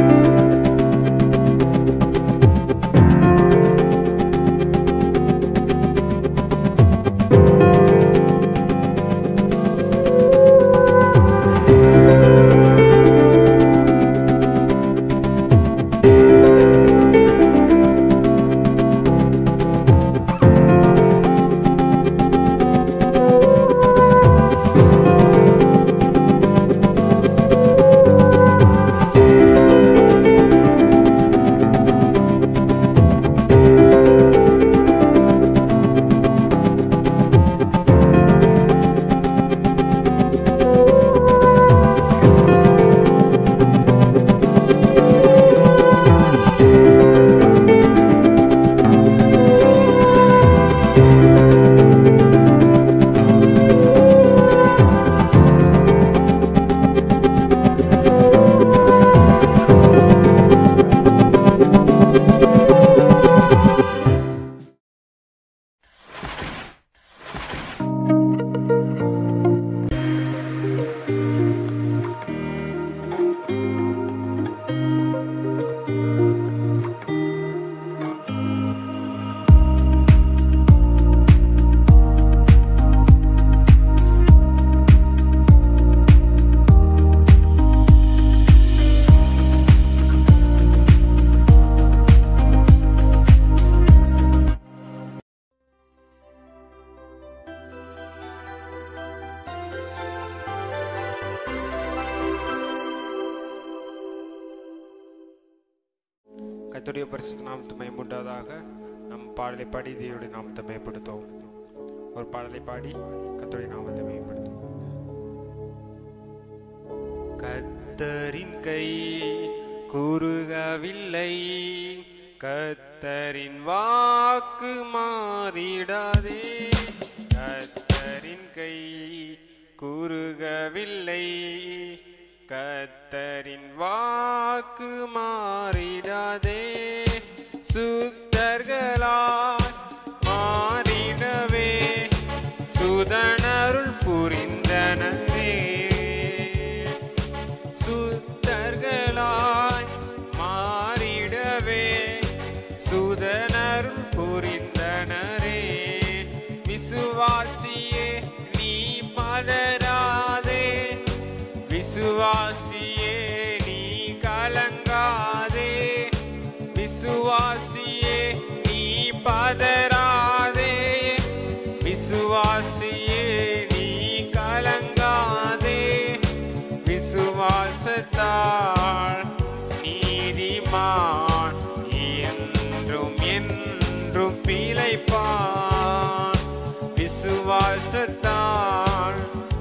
கர்த்தருடைய பரிசுத்த நாமத்தை மேம்பட்டதாக நம் பாடலை பாடி தேவனுடைய நாமத்தை மேம்படுத்துவோம் ஒரு பாடலை பாடி கர்த்தருடைய நாமத்தை மேம்படுத்துவோம் கத்தரின் கை குறுகவில்லை கத்தரின் வாக்கு மாறிடாதே கத்தரின் கை குறுகவில்லை கத்தரின் வாக்கு மாறிடாதே சுத்தர்களாய் மாறிடவே சுதனருள் புரிந்தனரே சுத்தர்களாய் மாறிடவே சுதனருள் புரிந்தனரே விசுவாசியே நீ பதறாதே விசுவாசியே நீ கலங்காதே விசுவாசியே நீ பதறாதே விசுவாசியே நீ கலங்காதே விசுவாசத்தால் நீதிமான் என்றும் என்றும் பிழைப்பான் விசுவாசத்தால்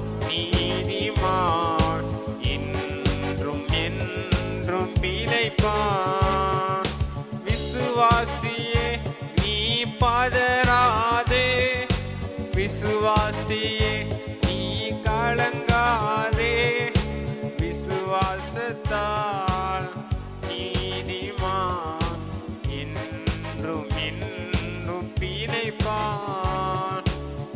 நீதிமான் என்றும் என்றும் பிழைப்பான் விசுவாசியே நீ பதறாதே விசுவாசியே நீ கலங்காதே விசுவாசத்தால் நீதிமான் என்றும் என்றும் பிழைப்பான்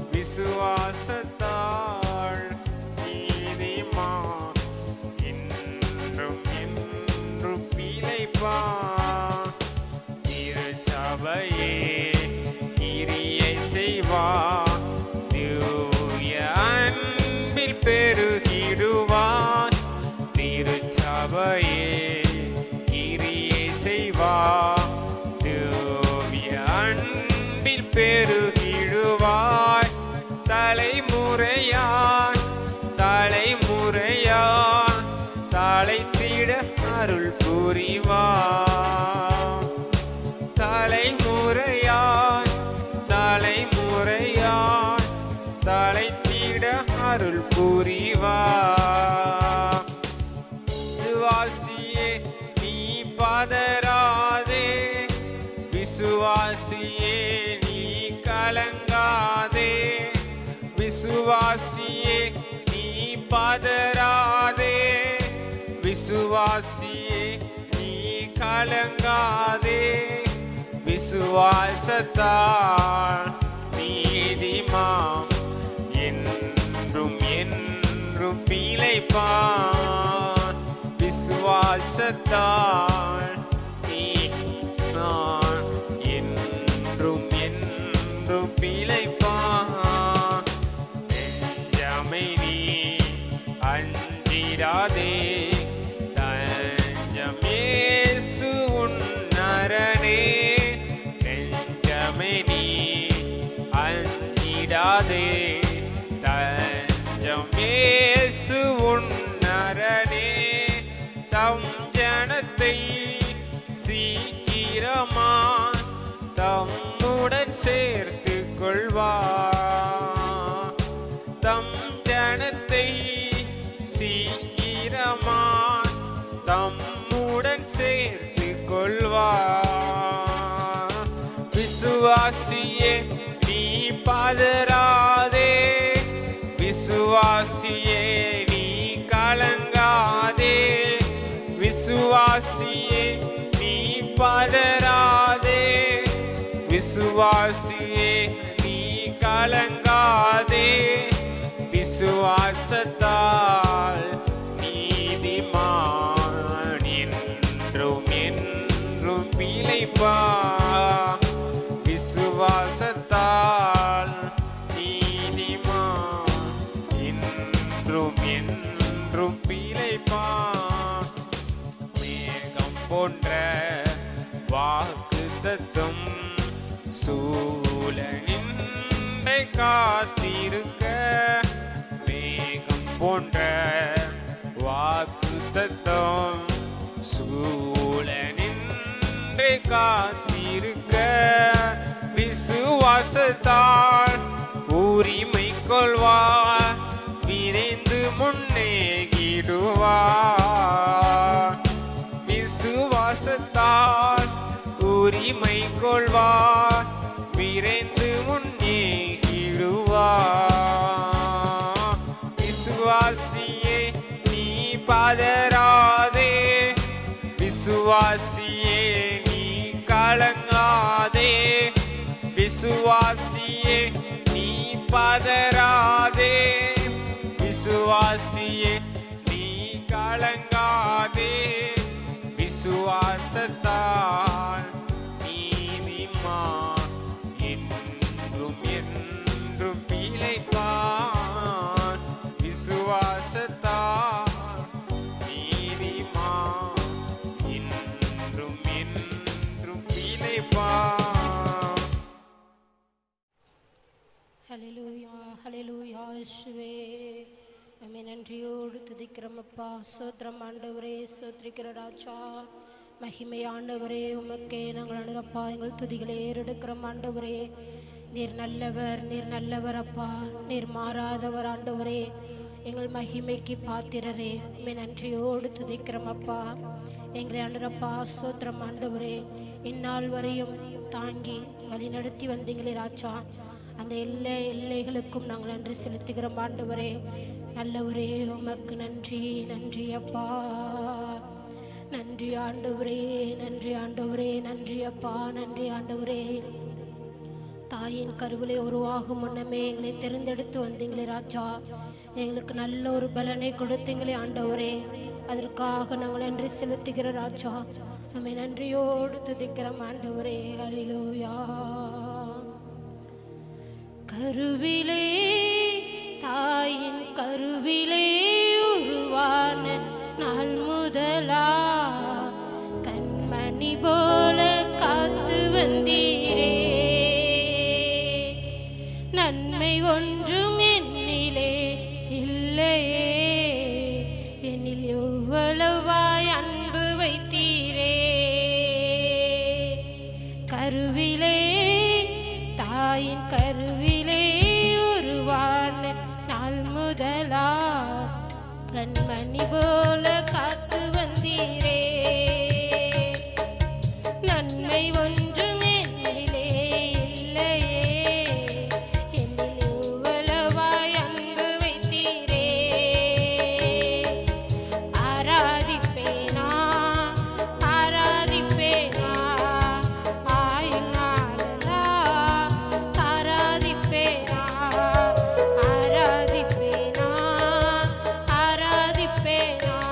விசுவாசத்தால் நீதிமான் என்றும் என்றும் பிழைப்பான் திருச்சபையே கிரியை செய்வான் தூய அன்பில் பெருகிடுவான் திருச்சபையே கிரியை செய்வான் தூய அன்பில் பெருகிடுவாய் தலைமுறையாய் தலைமுறையாய் தலைத்திட அருள் புரிவாய் தலைமுறையாய் தலைமுறையாய் தலைத்திட அருள் புரிவாய் விசுவாசியே நீ பதறாதே விசுவாசியே நீ கலங்காதே விசுவாசியே நீ பதறாதே விசுவாசியே நீ கலங்காதே விசுவாசத்தால் நீதிமாம் என்றும் என்றும் பிழைப்பான் விசுவாசத்தால் விசுவாசத்தால் நீ நான் என்றும் என்றும் பிழைப்பான் நெஞ்சமை நீ அஞ்சிடாதே தஞ்சம் இயேசு உன் நரணே நெஞ்சமை நீ அஞ்சிடாதே தஞ்சம் இயேசு உன் நரணே தம் ஜனத்தை சீக்கிரமா தம்முடன் சேர்த்து கொள்வார் தம் ஜனத்தை சீக்கிரமா தம்முடன் சேர்த்து கொள்வார் விசுவாசியே நீ பதறாதே விசுவாசியே நீ கலங்காதே விசுவாசியே நீ பதறாதே விசுவாசியே நீ கலங்காதே விசுவாசத்தால் நீதிமான் என்றும் என்றும் பிழைப்பா விசுவாசத்தால் நீதிமான் என்றும் என்றும் பிழைப்பா மேகம் போன்ற வாக்கு தத்துவம் சூழனின்றை காத்திருக்க மேகம் போன்ற வாக்கு தத்துவம் சூழனின்றை காத்திருக்க விசுவாசத்தால் உரிமை கொள்வார் விரைந்து முன்னேகிடுவார் விசுவாசத்தால் உரிமை கொள்வார் விரைந்து முன்னேகிடுவார் விசுவாசியே நீ பதறாதே விசுவாசியே நீ கலங்காதே விசுவாசியே நீ பதறாதே விசுவாசியே நீ கலங்காதே விசுவாசத்தால் நீதிமான் என்றும் என்றும் பிழைப்பான் விசுவாசத்தால் நீதிமான் என்றும் என்றும் பிழைப்பான் ஹalleluya ஹalleluya இயேசுவே நம்மை நன்றியோடு துதிக்கிறோமப்பா சோத்திரம் ஆண்டவரே சோத்திரிக்கிற ராஜா மகிமை ஆண்டவரே உமக்கே நாங்கள் அனுரப்பா எங்கள் துதிகளை ஏறெடுக்கிறோம் ஆண்டவரே நீர் நல்லவர் நீர் நல்லவர் அப்பா நீர் மாறாதவர் ஆண்டவரே எங்கள் மகிமைக்கு பாத்திரரே உம்மை நன்றியோடு துதிக்கிறோம் அப்பா எங்களை அனுரப்பா சோத்திரம் ஆண்டவரே இந்நாள் வரையும் தாங்கி வழி நடத்தி வந்தீங்களே ராஜா அந்த எல்லா எல்லைகளுக்கும் நாங்கள் நன்றி செலுத்துகிறோம் ஆண்டவரே நல்லவரே உமக்கு நன்றி நன்றி அப்பா நன்றி ஆண்டவரே நன்றி ஆண்டவரே நன்றி அப்பா நன்றி ஆண்டவரே தாயின் கருவிலே உருவாகும் முன்னமே எங்களை தெரிந்தெடுத்து வந்தீங்களே ராஜா எங்களுக்கு நல்ல ஒரு பலனை கொடுத்தீங்களே ஆண்டவரே அதற்காக நாங்கள் நன்றி செலுத்துகிற ராஜா நம்மை நன்றியோடு துதிக்கிறோம் ஆண்டவரே அலிலூயா கருவிலே தாயின் கருவிலே உருவான நாள் முதலா கண்மணி போல காத்து வந்தீரே நன்மை ஒன்றும் என்னிலே இல்லையே என்னில் எவ்வளவாய் அன்பு வைத்தீரே கருவிலே தாயின் கருவிலே உருவான நாள் முதலா கண்மணி போல காத்து வந்தீரே நன்மை ஒன்றும் என்னிலே இல்லையே என்னில் எவ்வளவாய் அன்பு வைத்தீரே ஆராதிப்பேனா ஆராதிப்பேனா ஆயுள் நாளெல்லாம் ஆராதிப்பேனா ஆராதிப்பேனா ஆராதிப்பேனா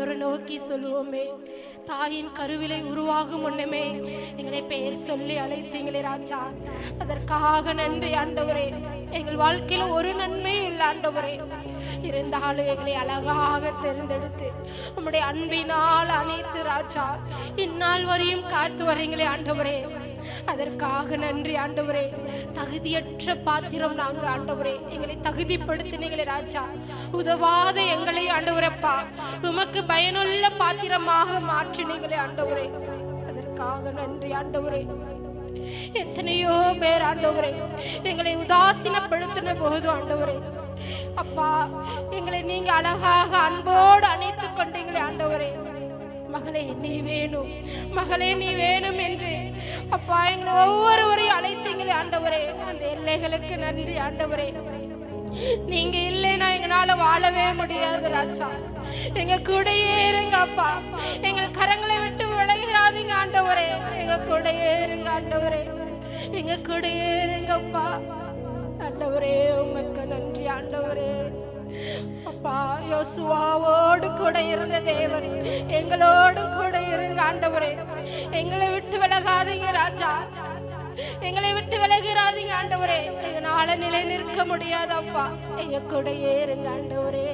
ஆண்டவரை நோக்கி சொல்லுவோமே தாயின் கருவிலை உருவாகும் முன்னமே எங்களை பெயர் சொல்லி அழைத்தீங்களே ராஜா அதற்காக நன்றி ஆண்டவரே எங்கள் வாழ்க்கையில ஒரு நன்மையும் இல்லை ஆண்டவரே இருந்தாலும் எங்களை அழகாக தேர்ந்தெடுத்து உம்முடைய அன்பினால் அனைத்து ராஜா இந்நாள் வரையும் காத்து வரீங்களே ஆண்டவரே அதற்காக நன்றி ஆண்டவரே தகுதியற்ற பாத்திரம் நாங்க ஆண்டவரே எங்களை தகுதிப்படுத்தினீங்களே ராஜா உதவாத எங்களை ஆண்டவரப்பா உமக்கு பயனுள்ள பாத்திரமாக மாற்றினீங்களே ஆண்டவரே அதற்காக நன்றி ஆண்டவரே எத்தனையோ பேர் ஆண்டவரே எங்களை உதாசீனப்படுத்தின போது ஆண்டவரே அப்பா எங்களை நீங்க அழகாக அன்போடு அணைத்துக் கொண்டீங்களே ஆண்டவரே மகளே நீ வேணும் மகளே நீ வேணும் என்று அப்பா எங்களை ஒவ்வொருவரையும் அழைத்தீங்களே ஆண்டவரே அந்த எல்லைகளுக்கு நன்றி ஆண்டவரே நீங்க இல்லைன்னா எங்களால வாழவே முடியாது ராஜா எங்க கூடயே இருங்க அப்பா எங்கள் கரங்களை விட்டு விலகிறாதீங்க ஆண்டவரே எங்க கூடயே இருங்க ஆண்டவரே எங்க கூடயே இருங்கப்பா ஆண்டவரே உமக்கு நன்றி ஆண்டவரே அப்பா யோசுவாவோடு கூட இருந்த தேவன் எங்களோடு கூட இருங்க ஆண்டவரே எங்களை விட்டு விலகாதீங்க ராஜா எங்களை விட்டு விலகிறாதீங்க ஆண்டவரே எங்களால நிலை நிற்க முடியாது அப்பா எங்க கூடயே இருங்க ஆண்டவரே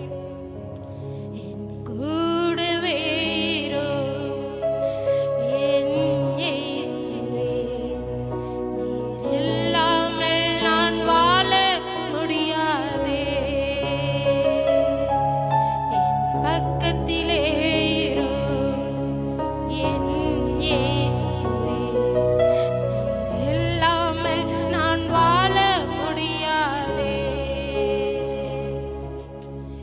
என் கூடவே இரு, என் இயேசுவே. நீர் இல்லாமல் நான் வாழ முடியாதே என் பக்கத்திலே இரு, என் இயேசுவே. நீர் இல்லாமல் நான் வாழ முடியாதே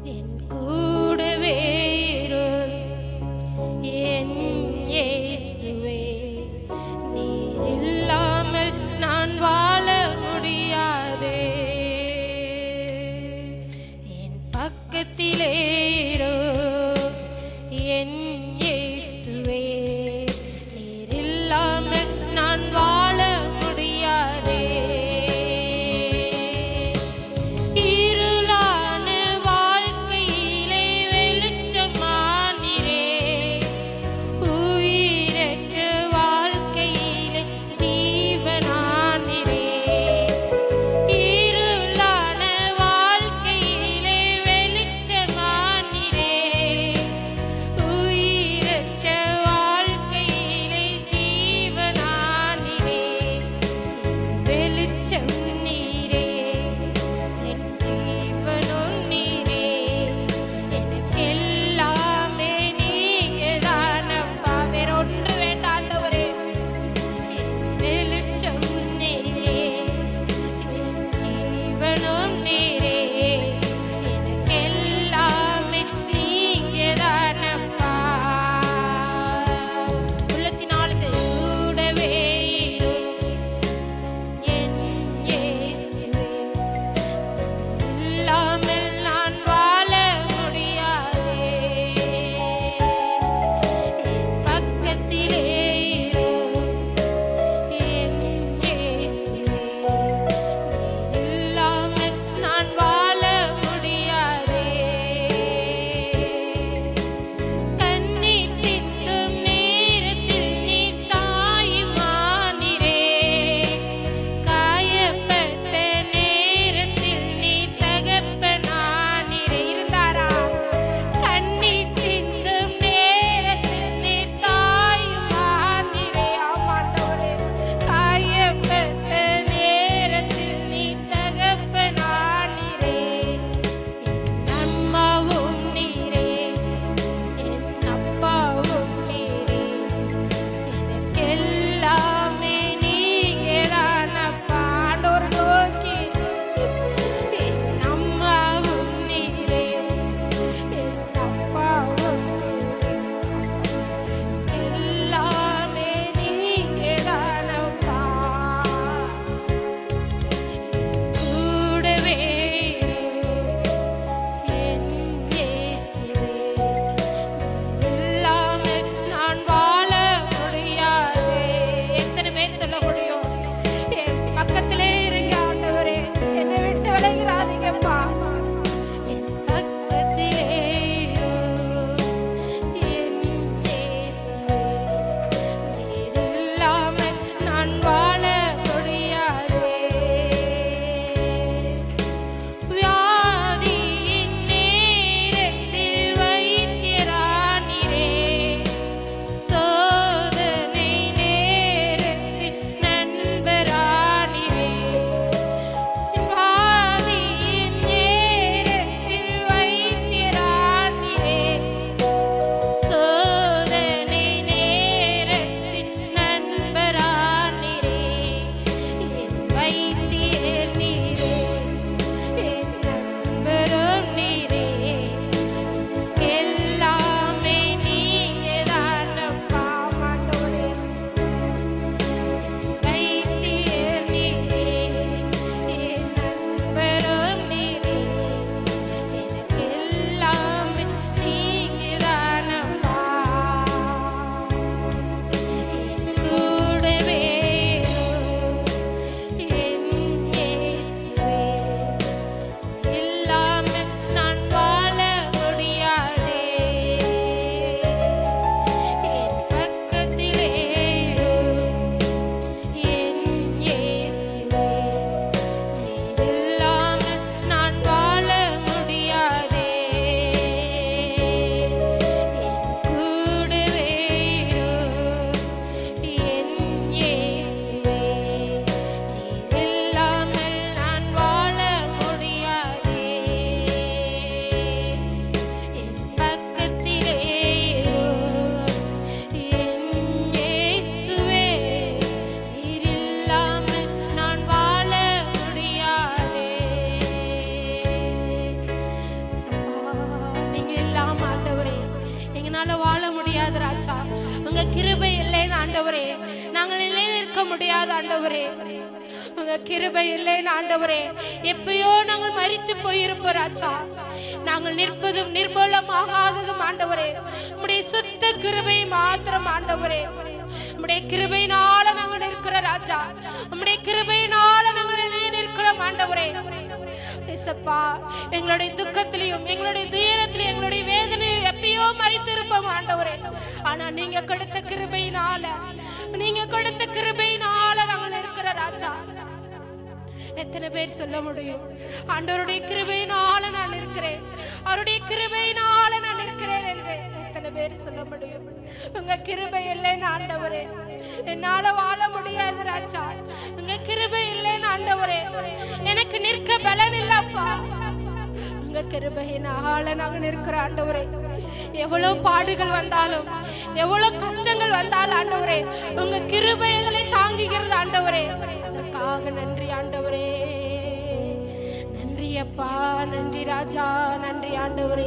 எங்களால வாழ முடியாது ராஜா உங்க கிருபை இல்லைன்னு ஆண்டவரே நாங்கள் நிலை நிற்க முடியாது ஆண்டவரே உங்க கிருபை இல்லைன்னு ஆண்டவரே எப்பயோ நாங்கள் மரித்து போயிருப்போம் ராஜா நாங்கள் நிற்பதும் நிர்மூலமாகாததும் ஆண்டவரே உம்முடைய சுத்த கிருபை மாத்திரம் ஆண்டவரே உம்முடைய கிருபையினால நாங்கள் நிற்கிற ராஜா உம்முடைய கிருபையினால நாங்கள் நிலை நிற்கிறோம் ஆண்டவரே இசப்பா எங்களுடைய துக்கத்திலையும் எங்களுடைய துயரத்திலையும் எங்களுடைய வேதனையும் எப்பயோ மறைத்திருப்போம் ஆண்டவரே ஆனா நீங்க கொடுத்த கிருபையினால நீங்க கொடுத்த கிருபையினால நாங்கள் இருக்கிற ராஜா எத்தனை பேர் சொல்ல முடியும் ஆண்டவருடைய கிருபையினால நான் இருக்கிறேன் அவருடைய கிருபையினால நான் இருக்கிறேன் என்று எத்தனை பேர் சொல்ல முடியும் உங்க கிருபை இல்லைன்னு ஆண்டவரே என்னால வாழ முடியாது ராஜா உங்க கிருபை இல்லைன்னு ஆண்டவரே எனக்கு நிற்க பலன் இல்லப்பா உங்க கிருபையினால நாங்க நிற்கிற ஆண்டவரே எவ்வளவு பாடுகள் வந்தாலும் எவ்வளவு கஷ்டங்கள் வந்தாலும் ஆண்டவரே உங்க கிருபைகளை தாங்குகிறது ஆண்டவரே அதற்காக நன்றி ஆண்டவரே நன்றி அப்பா நன்றி ராஜா நன்றி ஆண்டவரே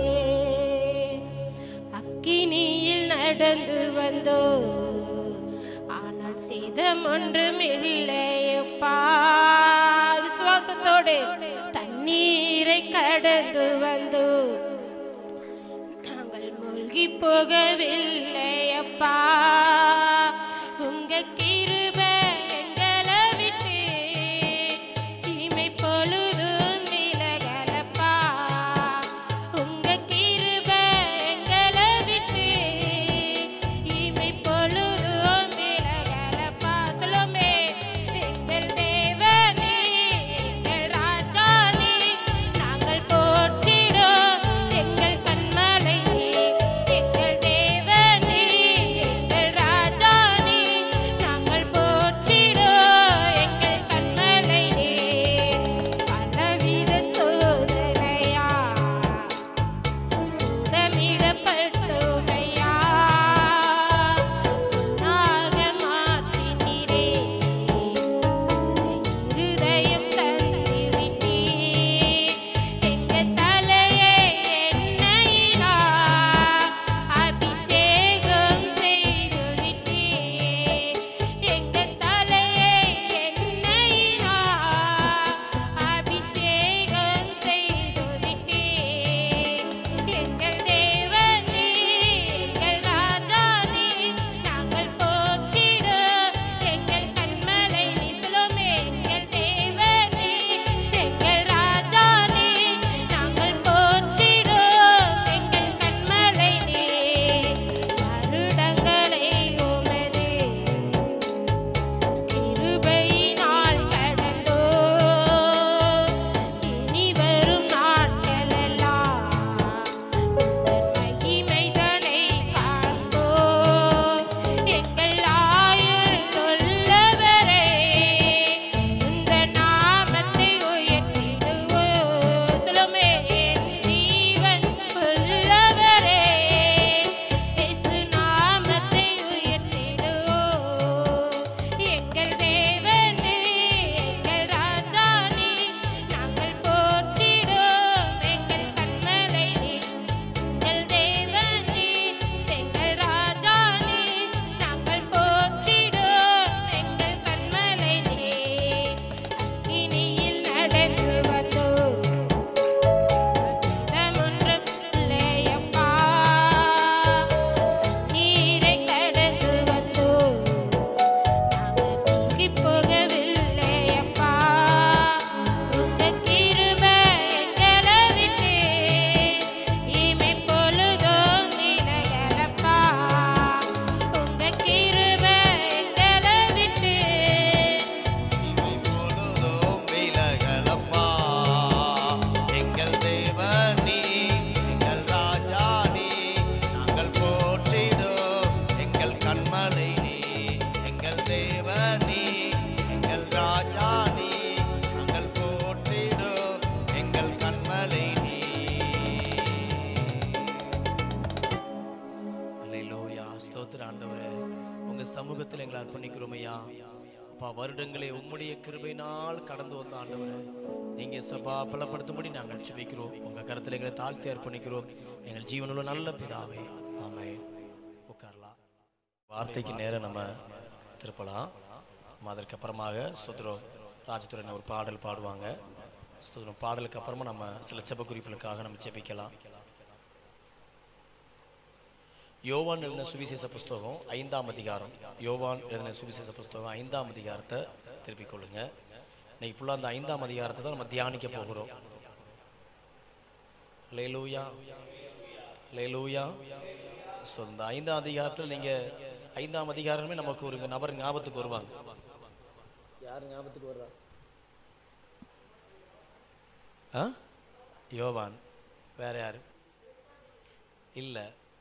அக்கினியில் நடந்து வந்தோ ஆனால் சேதம் ஒன்றும் இல்லையப்பா விசுவாசத்தோடு தண்ணீரை கடந்து வந்தோ நாங்கள் மூழ்கி போகவில்லை அப்பா உங்க கிருபை எங்களை விட்டு தீமை பொழுதும் விலகலப்பா உங்க கிருபை எங்களை விட்டு தீமை பொழுதும் விலகலப்பா சொல்லுமே எங்கள் தேவனே எங்கள் ராஜானே நாங்கள் போற்றிடும் எங்கள் கண்மலை எங்கள் தேவனே எங்கள் ராஜானே நாங்கள் போற்றிடும் எங்கள் கண்மலை பலவித சோதனையா சூதமிடப்பட்டோமையா நாக மாற்றினீரே இருதயம் தந்திவிட்டே எங்க தலையை எண்ணெயிலா அபிஷேகம் செய்துவிட்டே எங்க தலையை எண்ணெயிலா அபிஷேகம் செய்துவிட்டே எங்கள் தேவனே எங்கள் ராஜானே நாங்கள் போற்றிடும் எங்கள் கண்மலை நிசலோமே எங்கள் தேவனே எங்கள் ராஜானே நாங்கள் போற்றிடும் எங்கள் கண்மலை வருடங்களை உமதே கிருபையினால் கடந்தோ இனி வரும் நாட்களெல்லாம் உந்தன் மகிமைதனை காண்போ எங்கள் ஆயுள் சொல்லவரே உந்த நாமத்தை உயர்த்திடுவோ சொல்லுமே என் ஜீவன் சொல்லவரே இயேசு நாமத்தை உயர்த்திடுவோ எங்கள் தேவனே எங்கள் ராஜானே நாங்கள் போற்றிடும் எங்கள் கண்மலை எங்கள் தேவனே எங்கள் ராஜானே நாங்கள் போற்றிடும் எங்கள் கண்மலை அக்கினியில் நடந்து வந்தோம் சித்தமொன்றும் இல்லையப்பா நீரை கடந்து வந்தோம் நாங்கள் மூழ்கி போகவில்லை அப்பா உங்க கிருபை எங்களை விட்டு இமை பொழுதும் விலகலப்பா உங்க கிருபை எங்களை விட்டு இமை பொழுதும் விலகலப்பா. எங்கள் தேவனே, எங்கள் ராஜானே, நாங்கள் போற்றிடும் எங்கள் கண்மலை நீ. எங்கள் தேவனே, எங்கள் ராஜானே, நாங்கள் போற்றிடும் எங்கள் கண்மலை நீ. அல்லேலூயா. ஸ்தோத்திர ஆண்டவரே உங்க சமூகத்தில் எங்களை அர்ப்பணிக்கிறோம் ஐயா அப்பா வருடங்களை உம்முடைய கிருபையினால் கடந்து வந்த ஆண்டவரே நீங்க சபா பலப்படுத்தும்படி நாங்கள் ஜெபிக்கிறோம் உங்க கருத்தில் எங்களை தாழ்த்தி அர்ப்பணிக்கிறோம் எங்கள் ஜீவனுள்ள நல்ல பிதாவே ஆமென் ஆமென் உட்காரலாம் வார்த்தைக்கு நேரம் நம்ம திருப்பலாம் நம்ம அதற்கு அப்புறமாக சுத்ரோ ராஜதுரன் ஒரு பாடல் பாடுவாங்க சுத்ரம் பாடலுக்கு அப்புறமா நம்ம சில செப குறிப்புகளுக்காக நம்ம செபிக்கலாம் யோவான் எழுதின சுவிசேஷ புஸ்தகம் ஐந்தாம் அதிகாரம் யோவான் எழுதின சுவிசேஷ புஸ்தகம் ஐந்தாம் அதிகாரத்தை திருப்பிக் கொள்ளுங்க இன்னைக்கு ஃபுல்லாக அந்த ஐந்தாம் அதிகாரத்தை தான் நம்ம தியானிக்க போகிறோம் லேலூயா லேலூயா ஸோ இந்த ஐந்தாம் அதிகாரத்தில் நீங்கள் ஐந்தாம் அதிகாரமே நமக்கு ஒரு நபர் ஞாபகத்துக்கு வருவாங்க யார் ஞாபகத்துக்கு வருவா ஆ யோவான் வேற யாரு இல்லை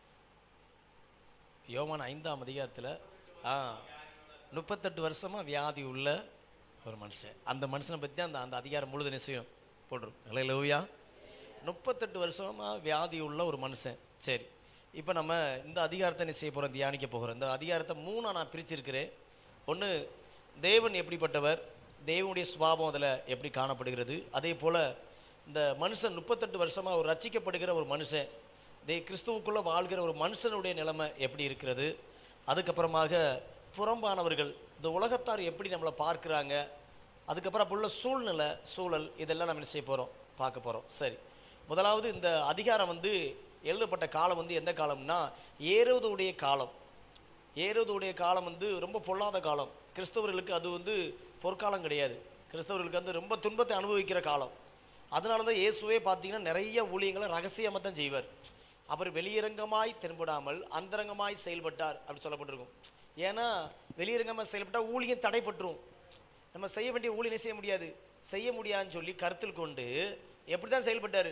யோவான் ஐந்தாம் அதிகாரத்தில் ஆ முப்பத்தெட்டு வருஷமா வியாதி உள்ள ஒரு மனுஷன் அந்த மனுஷனை பற்றி அந்த அந்த அதிகாரம் முழுது நிச்சயம் போட்டுரும் இல்லையா முப்பத்தெட்டு வருஷமா வியாதி உள்ள ஒரு மனுஷன் சரி இப்போ நம்ம இந்த அதிகாரத்தை நிச்சய போகிறோம் தியானிக்க போகிறோம் இந்த அதிகாரத்தை மூணா நான் பிரிச்சிருக்கிறேன் ஒன்று தேவன் எப்படிப்பட்டவர் தேவனுடைய சுபாவம் அதில் எப்படி காணப்படுகிறது அதே போல் இந்த மனுஷன் முப்பத்தெட்டு வருஷமா ஒரு ரட்சிக்கப்படுகிற ஒரு மனுஷன் தே கிறிஸ்துவுக்குள்ள வாழ்கிற ஒரு மனுஷனுடைய நிலைமை எப்படி இருக்கிறது அதுக்கப்புறமாக புறம்பானவர்கள் இந்த உலகத்தார் எப்படி நம்மளை பார்க்குறாங்க அதுக்கப்புறம் அப்போ உள்ள சூழ்நிலை சூழல் இதெல்லாம் நம்ம என்ன செய்ய போகிறோம் பார்க்க போகிறோம் சரி முதலாவது இந்த அதிகாரம் வந்து எழுதப்பட்ட காலம் வந்து எந்த காலம்னா ஏறுவதுடைய காலம் ஏறுவதுடைய காலம் வந்து ரொம்ப பொல்லாத காலம் கிறிஸ்தவர்களுக்கு அது வந்து பொற்காலம் கிடையாது கிறிஸ்தவர்களுக்கு வந்து ரொம்ப துன்பத்தை அனுபவிக்கிற காலம் அதனால தான் இயேசுவே பார்த்தீங்கன்னா நிறைய ஊழியங்களை ரகசியமாக தான் செய்வார் அவர் வெளியரங்கமாய் தென்படாமல் அந்தரங்கமாய் செயல்பட்டார் அப்படி சொல்லப்பட்டிருக்கும் ஏன்னா வெளியரங்கமாக செயல்பட்டால் ஊழியம் தடைப்பட்டுரும் நம்ம செய்ய வேண்டிய ஊழியம் செய்ய முடியாது செய்ய முடியாதுன்னு சொல்லி கருத்தில் கொண்டு எப்படி தான் செயல்பட்டார்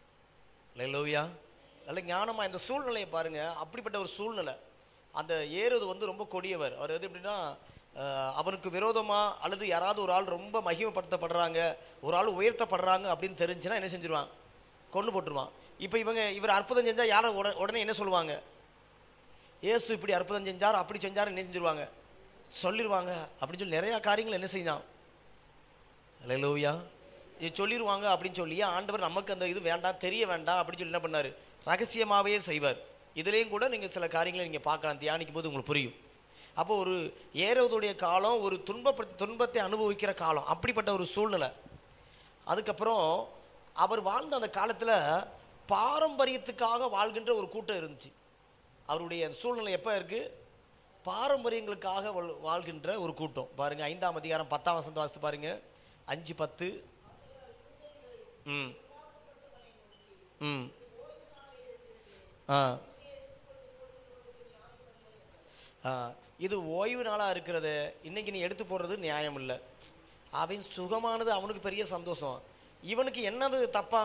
லோவியா நல்ல ஞானமா இந்த சூழ்நிலையை பாருங்க அப்படிப்பட்ட ஒரு சூழ்நிலை அந்த ஏறுவது வந்து ரொம்ப கொடியவர் அவர் எது எப்படின்னா அஹ், அவனுக்கு விரோதமா அல்லது யாராவது ஒரு ஆள் ரொம்ப மகிமைப்படுத்தப்படுறாங்க ஒரு ஆள் உயர்த்தப்படுறாங்க அப்படின்னு தெரிஞ்சுன்னா என்ன செஞ்சிருவான் கொண்டு போட்டுருவான் இப்போ இவங்க இவர் அற்புதம் செஞ்சா யாரை உட- உடனே என்ன சொல்லுவாங்க இயேசு இப்படி அற்புதம் செஞ்சார் அப்படி செஞ்சார் என்ன செஞ்சிருவாங்க சொல்லிடுவாங்க அப்படின்னு சொல்லி நிறைய காரியங்கள் என்ன செஞ்சான் அல்லேலூயா இது சொல்லிடுவாங்க அப்படின்னு சொல்லி ஆண்டவர் நமக்கு அந்த இது வேண்டாம் தெரிய வேண்டாம் அப்படின்னு சொல்லி என்ன பண்ணாரு ரகசியமாகவே செய்வார் இதுலேயும் கூட நீங்கள் சில காரியங்களை நீங்கள் பார்க்கலாம் தியானிக்கும் போது உங்களுக்கு புரியும் அப்போ ஒரு ஏறுவதுடைய காலம் ஒரு துன்ப துன்பத்தை அனுபவிக்கிற காலம் அப்படிப்பட்ட ஒரு சூழ்நிலை அதுக்கப்புறம் அவர் வாழ்ந்த அந்த காலத்தில் பாரம்பரியத்துக்காக வாழ்கின்ற ஒரு கூட்டம் இருந்துச்சு அவருடைய சூழ்நிலை எப்போ இருக்கு பாரம்பரியங்களுக்காக வாழ்- வாழ்கின்ற ஒரு கூட்டம் பாருங்க ஐந்தாம் அதிகாரம் பத்தாம் வசந்த வாசித்து பாருங்க அஞ்சு பத்து ம் ம் ஆ ஆ இது ஓய்வு நாளாக இருக்கிறது இன்னைக்கு நீ எடுத்து போடுறது நியாயம் இல்லை அவன் சுகமானது அவனுக்கு பெரிய சந்தோஷம் இவனுக்கு என்னது தப்பா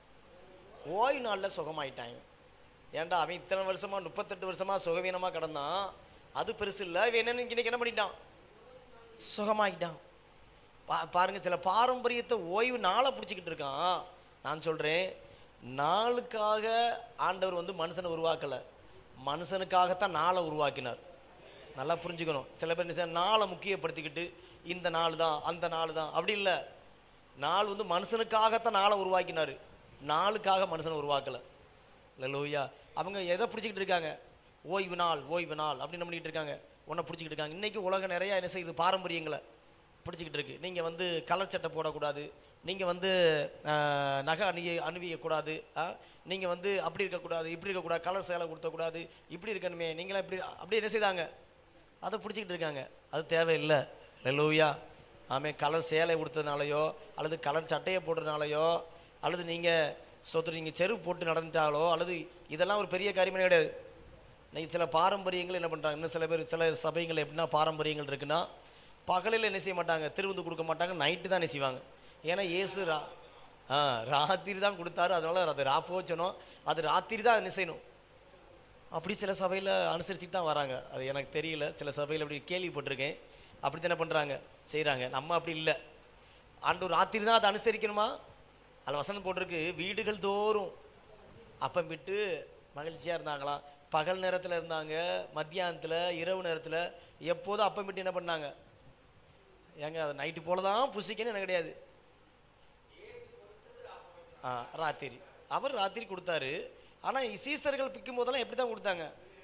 ஓய்வு நாளில் சுகமாயிட்டான் இவன். ஏன்டா அவன் இத்தனை வருஷமா முப்பத்தெட்டு வருஷமா சுகவீனமா கிடந்தான் அது பெருசு இல்லை இவன் என்ன இன்னைக்கு என்ன பண்ணிட்டான் சுகமாயிட்டான் பா பாருங்க சில பாரம்பரியத்தை ஓய்வு நாளை பிடிச்சிக்கிட்டு இருக்கான் நான் சொல்றேன் நாளுக்காக ஆண்டவர் வந்து மனுஷனை உருவாக்கல மனுஷனுக்காகத்தான் நாளை உருவாக்கினார் நல்லா புரிஞ்சுக்கணும் சில பேர் என்ன செய்ய- நாளை முக்கியப்படுத்திக்கிட்டு இந்த நாள் தான் அந்த நாள் தான் அப்படி இல்லை நாள் வந்து மனுஷனுக்காகத்தான் நாளை உருவாக்கினார் நாளுக்காக மனுஷனை உருவாக்கல லூயா அவங்க எதை பிடிச்சிக்கிட்டு இருக்காங்க ஓய்வு நாள் ஓய்வு நாள் அப்படின்னு பண்ணிக்கிட்டு இருக்காங்க ஒன்றை பிடிச்சிக்கிட்டு இருக்காங்க இன்னைக்கு உலகம் நிறைய என்ன செய்யுது பாரம்பரியங்களை பிடிச்சிக்கிட்டு இருக்கு நீங்கள் வந்து கலர் சட்டை போடக்கூடாது நீங்கள் வந்து ஆஹ், நகை அணிய அணிவிக்கக்கூடாது நீங்கள் வந்து அப்படி இருக்கக்கூடாது இப்படி இருக்கக்கூடாது கலர் சேலை கொடுத்தக்கூடாது இப்படி இருக்கணுமே நீங்களாம் இப்படி அப்படி என்ன செய்தாங்க அதை பிடிச்சிக்கிட்டு இருக்காங்க அது தேவையில்லை லூயா ஆமே கலர் சேலை கொடுத்ததுனாலயோ அல்லது கலர் சட்டையை போட்டதுனாலயோ அல்லது நீங்கள் சொத்து நீங்கள் செருப்பு போட்டு நடந்துட்டாலோ அல்லது இதெல்லாம் ஒரு பெரிய காரியமே கிடையாது இன்னைக்கு சில பாரம்பரியங்கள் என்ன பண்ணுறாங்க இன்னும் சில பேர் சில சபைகள் எப்படின்னா பாரம்பரியங்கள் இருக்குன்னா பகலில் என்ன செய்ய மாட்டாங்க திருவிந்து கொடுக்க மாட்டாங்க நைட்டு தான் என்ன செய்வாங்க ஏன்னா இயேசு ரா ஆ ராத்திரி தான் கொடுத்தாரு அதனால அது ராப்போச்சனும் அது ராத்திரி தான் என்ன செய்யணும் அப்படி சில சபையில் அனுசரிச்சுட்டு தான் வராங்க அது எனக்கு தெரியல சில சபையில் அப்படி கேள்விப்பட்டிருக்கேன் அப்படி தானே பண்ணுறாங்க செய்கிறாங்க நம்ம அப்படி இல்லை ஆண்டு ராத்திரி தான் அதை அனுசரிக்கணுமா அதில் வசனம் போட்டிருக்கு வீடுகள் தோறும் அப்பம் விட்டு மகிழ்ச்சியாக இருந்தாங்களாம் பகல் நேரத்தில் இருந்தாங்க மத்தியானத்தில் இரவு நேரத்தில் எப்போதும் அப்பம் விட்டு என்ன பண்ணாங்க ஏங்க அது நைட்டு போல தான் புசிக்கணும் எனக்கு கிடையாது ஆ ராத்திரி அவர் ராத்திரி கொடுத்தாரு ஆனால் சீசர்கள் பிக்கும் போதெல்லாம் எப்படி தான் கொடுத்தாங்க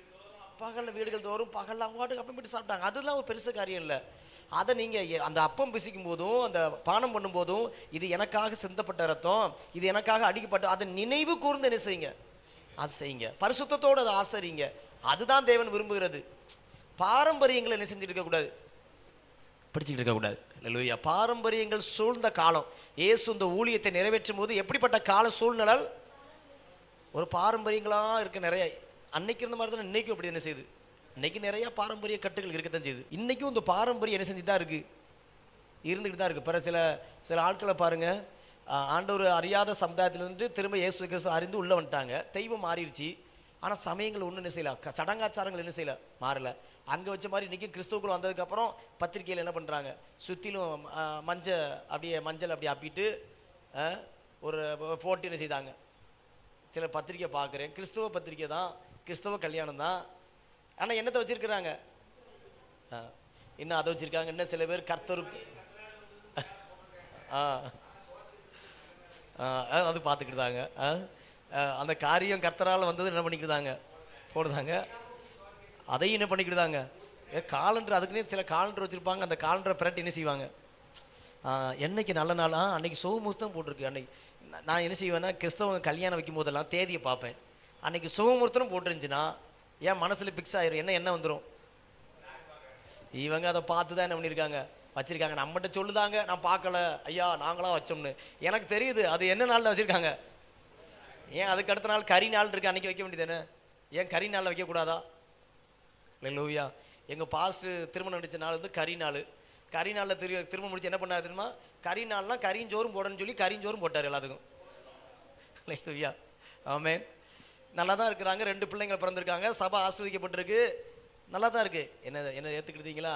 பகல்ல வீடுகள் தோறும் பகல்ல அவங்க பாட்டுக்கு அப்பம் போட்டு சாப்பிட்டாங்க அதெல்லாம் ஒரு பெருசு காரியம் இல்லை அதை நீங்க எ- அந்த அப்பம் பிசிக்கும் போதும் அந்த பானம் பண்ணும் போதும் இது எனக்காக சிந்தப்பட்ட ரத்தம் இது எனக்காக அடிக்கப்பட்ட அதை நினைவு கூர்ந்து என்ன செய்யுங்க அது செய்யுங்க பரிசுத்தத்தோடு அதை ஆசரிங்க அதுதான் தேவன் விரும்புகிறது பாரம்பரியங்களை என்ன செஞ்சுட்டு இருக்கக்கூடாது பிடிச்சிக்கிட்டு இருக்கக்கூடாது அல்லேலூயா பாரம்பரியங்கள் சூழ்ந்த காலம் இயேசு இந்த ஊழியத்தை நிறைவேற்றும் போது எப்படிப்பட்ட கால சூழ்நிலை ஒரு பாரம்பரியங்களா இருக்க நிறைய அன்னைக்கு இருந்த மாதிரி தான் இன்னைக்கும் அப்படி என்ன செய்யுது இன்னைக்கு நிறைய பாரம்பரிய கட்டுகள் இருக்கத்தான் செய்யுது இன்னைக்கும் இந்த பாரம்பரியம் என்ன செஞ்சுட்டு தான் இருக்கு இருந்துகிட்டு தான் இருக்கு பிற சில சில ஆட்களை பாருங்க ஆஹ் ஆண்டவர் அறியாத சமுதாயத்திலிருந்து திரும்ப இயேசு கிறிஸ்து அறிந்து உள்ள வந்துட்டாங்க தெய்வம் மாறிடுச்சு ஆனா சமயங்கள் ஒன்றும் என்ன செய்யல க- சடங்காச்சாரங்கள் என்ன செய்யல மாறல அங்க வச்ச மாதிரி இன்னைக்கு கிறிஸ்துவுக்குள்ள வந்ததுக்கு அப்புறம் பத்திரிக்கையில என்ன பண்றாங்க சுத்திலும் ஆஹ், மஞ்ச அப்படியே மஞ்சள் அப்படியே அப்பிட்டு ஆஹ், ஒரு போட்டி என்ன செய்தாங்க சில பத்திரிக்கை பார்க்குறேன் கிறிஸ்துவ பத்திரிக்கை தான் கிறிஸ்தவ கல்யாணம் தான் ஆனா என்னத்தை வச்சிருக்கிறாங்க ஆ, இன்னும் அதை வச்சிருக்காங்க இன்னும் சில பேர் கர்த்தருக்கு ஆ ஆ, அது பார்த்துக்கிட்டாங்க அந்த காரியம் கர்த்தரால் வந்தது என்ன பண்ணிக்கிட்டாங்க போடுதாங்க அதையும் என்ன பண்ணிக்கிட்டாங்க ஏ காலண்டர் அதுக்குன்னே சில காலண்டர் வச்சிருப்பாங்க அந்த காலண்டரை பிரட்டி என்ன செய்வாங்க ஆ, என்னைக்கு நல்ல நாளா அன்னைக்கு சுகமுகூர்த்தம் போட்டிருக்கு அன்னைக்கு நான் நான் என்ன செய்வேன்னா கிறிஸ்தவங்க கல்யாணம் வைக்கும் போதெல்லாம் தேதியை பார்ப்பேன் அன்னைக்கு சுகமுகூர்த்தம் போட்டுருந்துச்சுன்னா என் மனசுல பிக்ஸ் ஆயிரும் என்ன என்ன வந்துடும் இவங்க அதை பார்த்து தான் என்ன பண்ணியிருக்காங்க வச்சிருக்காங்க நம்மகிட்ட சொல்லுதாங்க நான் பார்க்கல ஐயா நாங்களா வச்சோம்னு எனக்கு தெரியுது அது என்ன நாளில் வச்சிருக்காங்க ஏன் அதுக்கு அடுத்த நாள் கறி நாள் இருக்கு அன்னைக்கு வைக்க வேண்டியது ஏன் கறி நாளில் வைக்கக்கூடாதா இல்லை லூயா எங்கள் பாஸ்ட் திருமணம் முடிச்ச நாள் வந்து கறி நாள் கறி நாளில் திரு திருமணம் முடிச்சு என்ன பண்ணாரு தெரியுமா கறி நாள்னா கறிஞ்சோறும் போடணும்னு சொல்லி கறிஞ்சோறும் போட்டார் எல்லாத்துக்கும் லூயா ஆமென் நல்லா தான் இருக்கிறாங்க ரெண்டு பிள்ளைங்க பிறந்திருக்காங்க சபை ஆஸ்வதிக்கப்பட்டிருக்கு நல்லா தான் இருக்கு என்ன என்ன ஏற்றுக்கிட்டீங்களா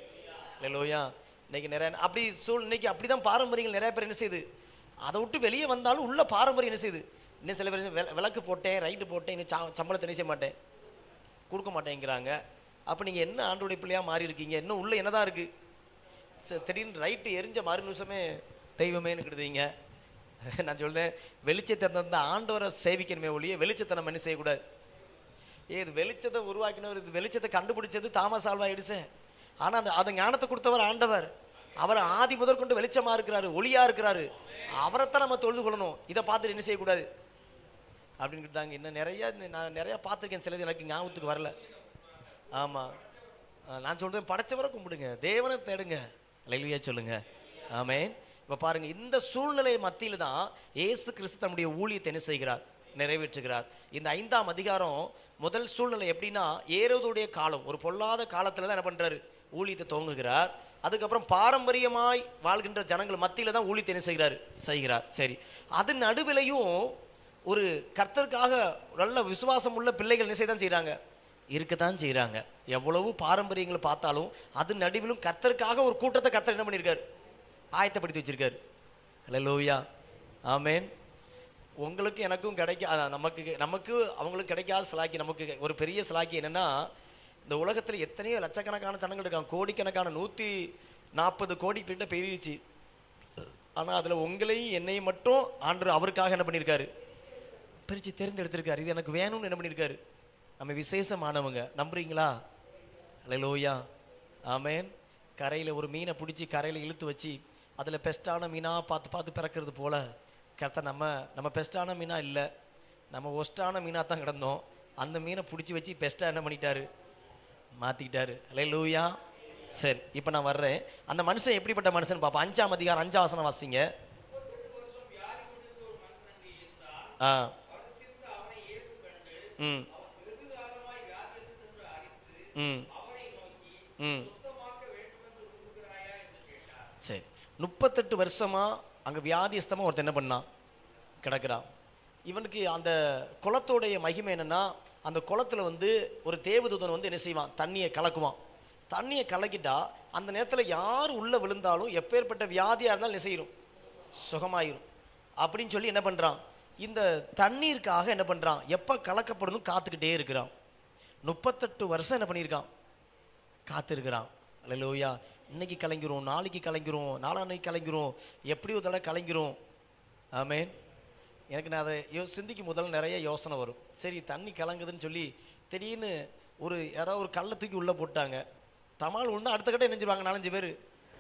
லோயா இன்னைக்கு நிறைய அப்படி சூழ் இன்னைக்கு அப்படிதான் பாரம்பரியங்கள் நிறைய பேர் என்ன செய்யுது அதை விட்டு வெளியே வந்தாலும் உள்ள பாரம்பரியம் என்ன செய்யுது இன்னும் சில பேர் விள- விளக்கு போட்டேன் ரைட்டு போட்டேன் இன்னும் சா- சம்பளத்தை என்ன செய்ய மாட்டேன் கொடுக்க மாட்டேங்கிறாங்க அப்போ நீங்கள் என்ன ஆண்டோடைய பிள்ளையா மாறி இருக்கீங்க இன்னும் உள்ள என்னதான் இருக்கு சரி, திடீர்னு ரைட்டு எரிஞ்ச மறு நிமிஷமே தெய்வமேன்னு கிடுதீங்க நான் சொல்றேன் வெளிச்சத்தை தந்த ஆண்டவரை சேவிக்கணுமே ஒழிய வெளிச்சத்தை நம்ம என்ன செய்யக்கூடாது ஏ இது வெளிச்சத்தை உருவாக்கினவர் இது வெளிச்சத்தை கண்டுபிடிச்சது தாமஸ் ஆல்வா எடிசன் ஆனா அந்த அந்த ஞானத்தை கொடுத்தவர் ஆண்டவர் அவர் ஆதி முதற் கொண்டு வெளிச்சமா இருக்கிறாரு ஒளியா இருக்கிறாரு அவரைத்தான் நம்ம தொழுது கொள்ளணும் இதை பார்த்துட்டு என்ன செய்யக்கூடாது அப்படின்னு தாங்க இன்னும் நிறைய இந்த- நான் நிறைய பார்த்துருக்கேன் சிலது எனக்கு ஞாபகத்துக்கு வரல ஆமா அஹ் நான் சொல்றேன் படைச்சவரை கும்பிடுங்க தேவனை தேடுங்க அலையிலுயா சொல்லுங்க ஆமென் இப்ப பாருங்க இந்த சூழ்நிலை மத்தியில தான் இயேசு கிறிஸ்து தம்முடைய ஊழியத்தை என்ன செய்கிறார் நிறைவேற்றுகிறார் இந்த ஐந்தாம் அதிகாரம் முதல் சூழ்நிலை எப்படின்னா ஏரோதுடைய காலம் ஒரு பொல்லாத காலத்துல தான் என்ன பண்றாரு ஊழியத்தை துவங்குகிறார் அதுக்கப்புறம் பாரம்பரியமாய் வாழ்கின்ற ஜனங்கள் மத்தியில தான் ஊழியத்தை என்ன செய்கிறார் செய்கிறார் சரி அது நடுவிலையும் ஒரு கர்த்தருக்காக நல்ல விசுவாசம் உள்ள பிள்ளைகள் என்ன செய்ய தான் செய்றாங்க இருக்கத்தான் செய்றாங்க எவ்வளவு பாரம்பரியங்களை பார்த்தாலும் அது நடுவிலும் கர்த்தருக்காக ஒரு கூட்டத்தை கர்த்தர் என்ன பண்ணியிருக்காரு ஆயத்தப்படுத்தி வச்சிருக்காரு ஹalleluya ஆமென் உங்களுக்கு எனக்கும் கிடைக்க அதான் நமக்கு நமக்கு அவங்களுக்கு கிடைக்காத சிலாக்கி நமக்கு ஒரு பெரிய சிலாக்கி என்னன்னா இந்த உலகத்துல எத்தனையோ லட்சக்கணக்கான ஜனங்கள் இருக்காங்க கோடிக்கணக்கான நூத்தி நாற்பது கோடி கிட்ட பெருகிச்சு ஆனா அதுல உங்களையும் என்னையும் மட்டும் ஆண்டு அவருக்காக என்ன பண்ணியிருக்காரு பிரிச்சு தேர்ந்தெடுத்திருக்காரு இது எனக்கு வேணும்னு என்ன பண்ணியிருக்காரு நம்ம விசேஷமானவங்க நம்புறீங்களா ஹalleluya ஆமென் கரையில ஒரு மீனை பிடிச்சி கரையில இழுத்து வச்சு அதுல பெஸ்டான மீனா பார்த்து பார்த்து பிறக்கிறது போல கரெக்டாக நம்ம நம்ம பெஸ்டான மீனா இல்லை நம்ம ஒஸ்டான மீனா தான் கிடந்தோம் அந்த மீனை பிடிச்சி வச்சு பெஸ்ட்டாக என்ன பண்ணிட்டாரு மாத்திக்கிட்டாரு ஹalleluya சரி இப்போ நான் வர்றேன் அந்த மனுஷன் எப்படிப்பட்ட மனுஷன் பார்ப்போம் அஞ்சாம் அதிகாரம் அஞ்சாம் வசனம் வாசிங்க ஆ ம் ம் ம் சரி முப்பத்தெட்டு வருஷமா அங்க வியாதியஸ்தமா ஒருத்தன் என்ன பண்ணான் கிடக்குறான் இவனுக்கு அந்த குளத்தோடைய மகிமை என்னன்னா அந்த குளத்துல வந்து ஒரு தேவதூதன் வந்து என்ன செய்வான் தண்ணியை கலக்குவான் தண்ணியை கலக்கிட்டா அந்த நேரத்துல யார் உள்ள விழுந்தாலும் எப்பேற்பட்ட வியாதியா இருந்தாலும் என்ன செய்யும் சுகமாயிரும் அப்படின்னு சொல்லி என்ன பண்றான் இந்த தண்ணீருக்காக என்ன பண்றான் எப்ப கலக்கப்படணும் காத்துக்கிட்டே இருக்கிறான் முப்பத்தெட்டு வருஷம் என்ன பண்ணியிருக்கான் காத்திருக்கிறான் அல்லேலூயா இன்னைக்கு கலங்கிறோம் நாளைக்கு கலங்கிறோம் நாளான்னைக்கு கலங்கிறோம் எப்படி ஒரு தடவை கலங்கிறோம் ஆமென் எனக்கு நான் அதை யோ சிந்திக்கும் முதல்ல நிறைய யோசனை வரும் சரி தண்ணி கலங்குதுன்னு சொல்லி திடீர்னு ஒரு யாராவது ஒரு கல்லை தூக்கி உள்ளே போட்டாங்க டமால் விழுந்தா அடுத்த கட்டம் நினைஞ்சிருவாங்க நாலஞ்சு பேர்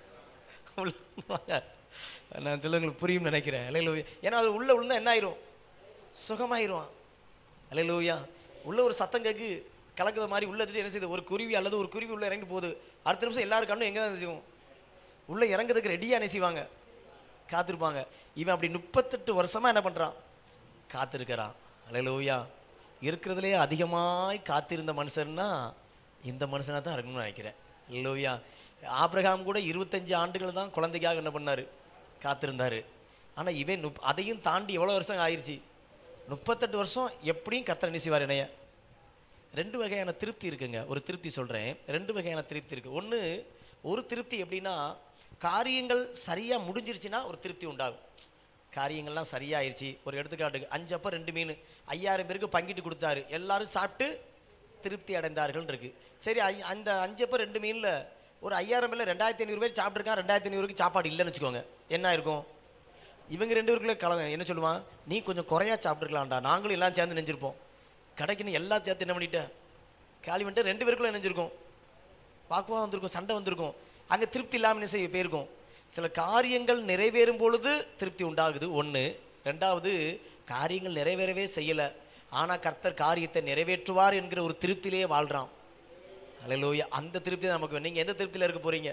நான் சொல்ல உங்களுக்கு புரியும் நினைக்கிறேன் அலையிலூயா ஏன்னா அது உள்ள விழுந்தா என்ன ஆயிரும் சுகமாயிருவான் அலையிலூயா உள்ள ஒரு சத்தம் கேக்கு கலக்குற மாதிரி உள்ள எடுத்துட்டு என்ன செய்யுது ஒரு குருவி அல்லது ஒரு குருவி உள்ள இறங்கி போகுது அடுத்த நிமிஷம் எல்லாரும் கண்ணும் எங்கே தான் செய்வோம் உள்ள இறங்குறதுக்கு ரெடியாக என்ன செய்வாங்க காத்திருப்பாங்க இவன் அப்படி முப்பத்தெட்டு வருஷமா என்ன பண்றான் காத்திருக்கிறான் அலையிலூயா இருக்கிறதுலே அதிகமாய் காத்திருந்த மனுஷன்னா இந்த மனுஷனா தான் இருக்கணும்னு நினைக்கிறேன் இல்லையா ஆபிரகாம் கூட இருபத்தஞ்சு ஆண்டுகள் தான் குழந்தைக்காக என்ன பண்ணாரு காத்திருந்தாரு ஆனா இவன் நுப் அதையும் தாண்டி எவ்வளவு வருஷம் ஆயிருச்சு முப்பத்தெட்டு வருஷம் எப்படியும் கத்தர் நினைச்சுவார் என்னைய ரெண்டு வகையான திருப்தி இருக்குங்க ஒரு திருப்தி சொல்றேன் ரெண்டு வகையான திருப்தி இருக்கு ஒன்று ஒரு திருப்தி எப்படின்னா காரியங்கள் சரியா முடிஞ்சிருச்சுன்னா ஒரு திருப்தி உண்டாகும் காரியங்கள்லாம் சரியாயிருச்சு ஒரு எடுத்துக்காட்டுக்கு அஞ்சு அப்ப ரெண்டு மீன் ஐயாயிரம் பேருக்கு பங்கிட்டு கொடுத்தாரு எல்லாரும் சாப்பிட்டு திருப்தி அடைந்தார்கள் இருக்கு சரி ஐ- அந்த அஞ்சு அப்ப ரெண்டு மீன்ல ஒரு ஐயாயிரம் பேர்ல ரெண்டாயிரத்தி ஐநூறு பேர் சாப்பிட்டுருக்கான் ரெண்டாயிரத்தி ஐநூறுக்கு சாப்பாடு இல்லைன்னு வச்சுக்கோங்க என்ன இருக்கும் இவங்க ரெண்டு பேருக்குள்ள கலங்க என்ன சொல்லுவான் நீ கொஞ்சம் குறையா சாப்பிட்டுருக்கலாம்டா நாங்களும் எல்லாம் சேர்ந்து நெஞ்சிருப்போம் கடைக்குன்னு எல்லாம் சேர்த்து என்ன பண்ணிட்ட காலி பண்ணிட்டு ரெண்டு பேருக்குள்ள நெஞ்சிருக்கும் வாக்குவாதம் வந்திருக்கும் சண்டை வந்திருக்கும் அங்க திருப்தி இல்லாமல் என்ன செய்ய போயிருக்கும் சில காரியங்கள் நிறைவேறும் பொழுது திருப்தி உண்டாகுது ஒண்ணு ரெண்டாவது காரியங்கள் நிறைவேறவே செய்யல ஆனா கர்த்தர் காரியத்தை நிறைவேற்றுவார் என்கிற ஒரு திருப்தியிலேயே வாழ்றான் அல்லேலூயா அந்த திருப்தி தான் நமக்கு வேணும். நீங்க எந்த திருப்தியில இருக்க போறீங்க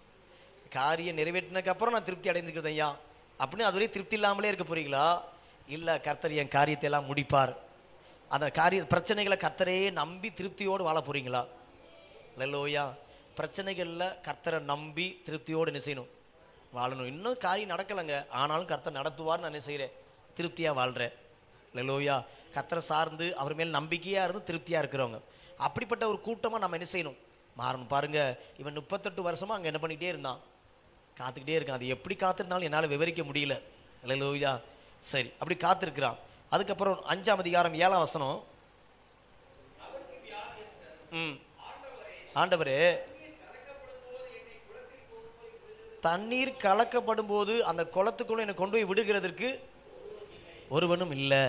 காரியம் நிறைவேற்றினதுக்கு அப்புறம் நான் திருப்தி அடைஞ்சுக்கிறேன் ஐயா அப்படின்னு அதுவரை திருப்தி இல்லாமலே இருக்க போறீங்களா இல்ல கர்த்தர் என் காரியத்தை எல்லாம் முடிப்பார் அந்த காரிய பிரச்சனைகளை கர்த்தரே நம்பி திருப்தியோடு வாழ போறீங்களா லலோயா பிரச்சனைகள்ல கர்த்தரை நம்பி திருப்தியோடு என்ன செய்யணும் வாழணும் இன்னும் காரியம் நடக்கலைங்க ஆனாலும் கர்த்தர் நடத்துவார்னு நான் என்ன செய்கிறேன் திருப்தியா வாழ்றேன் லலோயா கர்த்தரை சார்ந்து அவர் மேல் நம்பிக்கையா இருந்து திருப்தியா இருக்கிறவங்க அப்படிப்பட்ட ஒரு கூட்டமா நம்ம என்ன செய்யணும் மாறணும் பாருங்க இவன் முப்பத்தெட்டு வருஷமா அங்க என்ன பண்ணிக்கிட்டே இருந்தான் காத்துக்கிட்டே இருக்கான் அது எப்படி காத்திருந்தாலும் என்னால் விவரிக்க முடியல லலோயா சரி அப்படி காத்திருக்கிறான் அதுக்கப்புறம் அஞ்சாம் அதிகாரம் ஏழாம் வசனம் ம் ஆண்டவரே தண்ணீர் கலக்கப்படும் போது அந்த குளத்துக்குள்ள என்னை கொண்டு போய் விடுகிறதற்கு ஒருவனும் இல்லை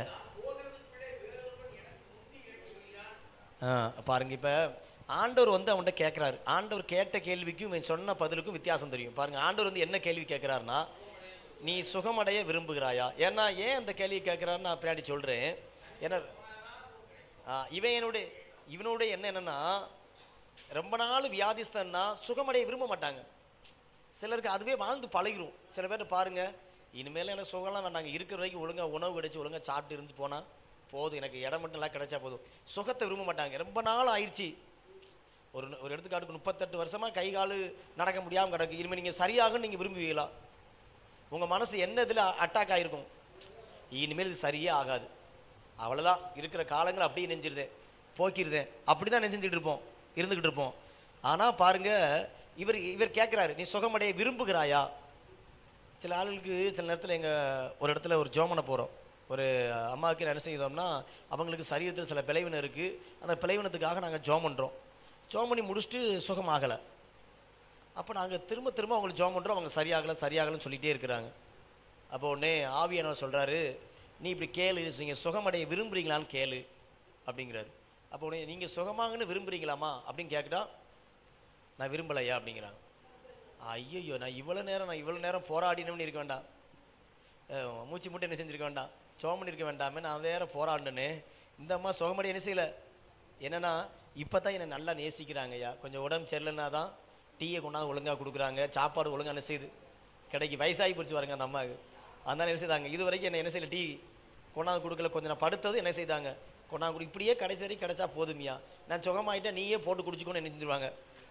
பாருங்க இப்ப ஆண்டவர் வந்து அவன்கிட்ட கேட்கிறாரு ஆண்டவர் கேட்ட கேள்விக்கும் இவன் சொன்ன பதிலுக்கும் வித்தியாசம் தெரியும் பாருங்க ஆண்டவர் வந்து என்ன கேள்வி கேட்கிறாருன்னா நீ சுகமடைய விரும்புகிறாயா ஏன்னா ஏன் அந்த கேள்வி கேட்கிறாருன்னு நான் பின்னாடி சொல்றேன் ஏன்னா ஆ, இவன் என்னுடைய இவனுடைய என்ன என்னன்னா ரொம்ப நாள் வியாதிஸ்தன்னா சுகமடைய விரும்ப மாட்டாங்க சிலருக்கு அதுவே வாழ்ந்து பழகிரும் சில பேர் பாருங்க இனிமேல் எனக்கு சுகம்லாம் வேண்டாங்க இருக்கிற வரைக்கும் ஒழுங்கா உணவு கிடைச்சு ஒழுங்கா சாப்பிட்டு இருந்து போனா போதும் எனக்கு இடம் மட்டும் எல்லாம் கிடைச்சா போதும் சுகத்தை விரும்ப மாட்டாங்க ரொம்ப நாள் ஆயிடுச்சு ஒரு ஒரு எடுத்துக்காட்டுக்கு முப்பத்தெட்டு வருஷமா கை காலு நடக்க முடியாம கிடக்கு இனிமே நீங்க சரியாகும் நீங்க விரும்புவீங்களா உங்க மனசு என்ன இதுல அட்டாக் ஆயிருக்கும் இனிமேல் இது சரியே ஆகாது அவ்வளவுதான் இருக்கிற காலங்கள் அப்படியே நெஞ்சிருதேன் போக்கிருதேன் அப்படிதான் நெஞ்சிட்டு இருப்போம் இருந்துகிட்டு இருப்போம் ஆனா பாருங்க இவர் இவர் கேட்கிறாரு நீ சுகமடைய விரும்புகிறாயா சில ஆளுகளுக்கு சில நேரத்துல எங்க ஒரு இடத்துல ஒரு ஜோமனை போறோம் ஒரு அம்மாவுக்கு என்ன செய்தோம்னா அவங்களுக்கு சரீரத்தில் சில பிளவினம் இருக்கு அந்த பிளவினத்துக்காக நாங்க ஜோம் பண்றோம் ஜோம் பண்ணி முடிச்சுட்டு சுகமாகலை அப்போ நாங்கள் திரும்ப திரும்ப அவங்களுக்கு ஜோம் பண்ணுறோம் அவங்க சரியாகலை சரியாகலைன்னு சொல்லிட்டே இருக்கிறாங்க அப்போ உடனே ஆவியானவர் சொல்றாரு நீ இப்படி கேளு நீங்கள் சுகமடைய விரும்புறீங்களான்னு கேளு அப்படிங்கிறாரு அப்போ உடனே நீங்கள் சுகமாகன்னு விரும்புறீங்களாமா அப்படின்னு கேட்குறா நான் விரும்பலையா அப்படிங்கிறாங்க ஐயோ நான் இவ்வளோ நேரம் நான் இவ்வளோ நேரம் போராடினோம்னு இருக்க வேண்டாம் அஹ் மூச்சு முட்டை என்ன செஞ்சிருக்க வேண்டாம் சோகம் பண்ணியிருக்க வேண்டாமே நான் வேற போராடினேனே இந்த அம்மா சுகமடி என்ன செய்யல என்னன்னா இப்போ தான் என்னை நல்லா நேசிக்கிறாங்க ஐயா கொஞ்சம் உடம்பு சரியில்லைன்னா தான் டீயை கொண்டாந்து ஒழுங்கா கொடுக்குறாங்க சாப்பாடு ஒழுங்கா என்ன செய்யுது கிடைக்கு வயசாகி போச்சு பாருங்க அந்த அம்மாவுக்கு அதனால என்ன செய்தாங்க இது வரைக்கும் என்ன என்ன செய்யல டீ கொண்டாந்து கொடுக்கல கொஞ்சம் நான் படுத்தது என்ன செய்தாங்க கொண்டாந்து கொடு இப்படியே கடைசி வரைக்கும் கிடைச்சா போதுமியா நான் சுகமாயிட்டா நீயே போட்டு குடிச்சுக்கோன்னு என்ன செஞ்சிருவாங்க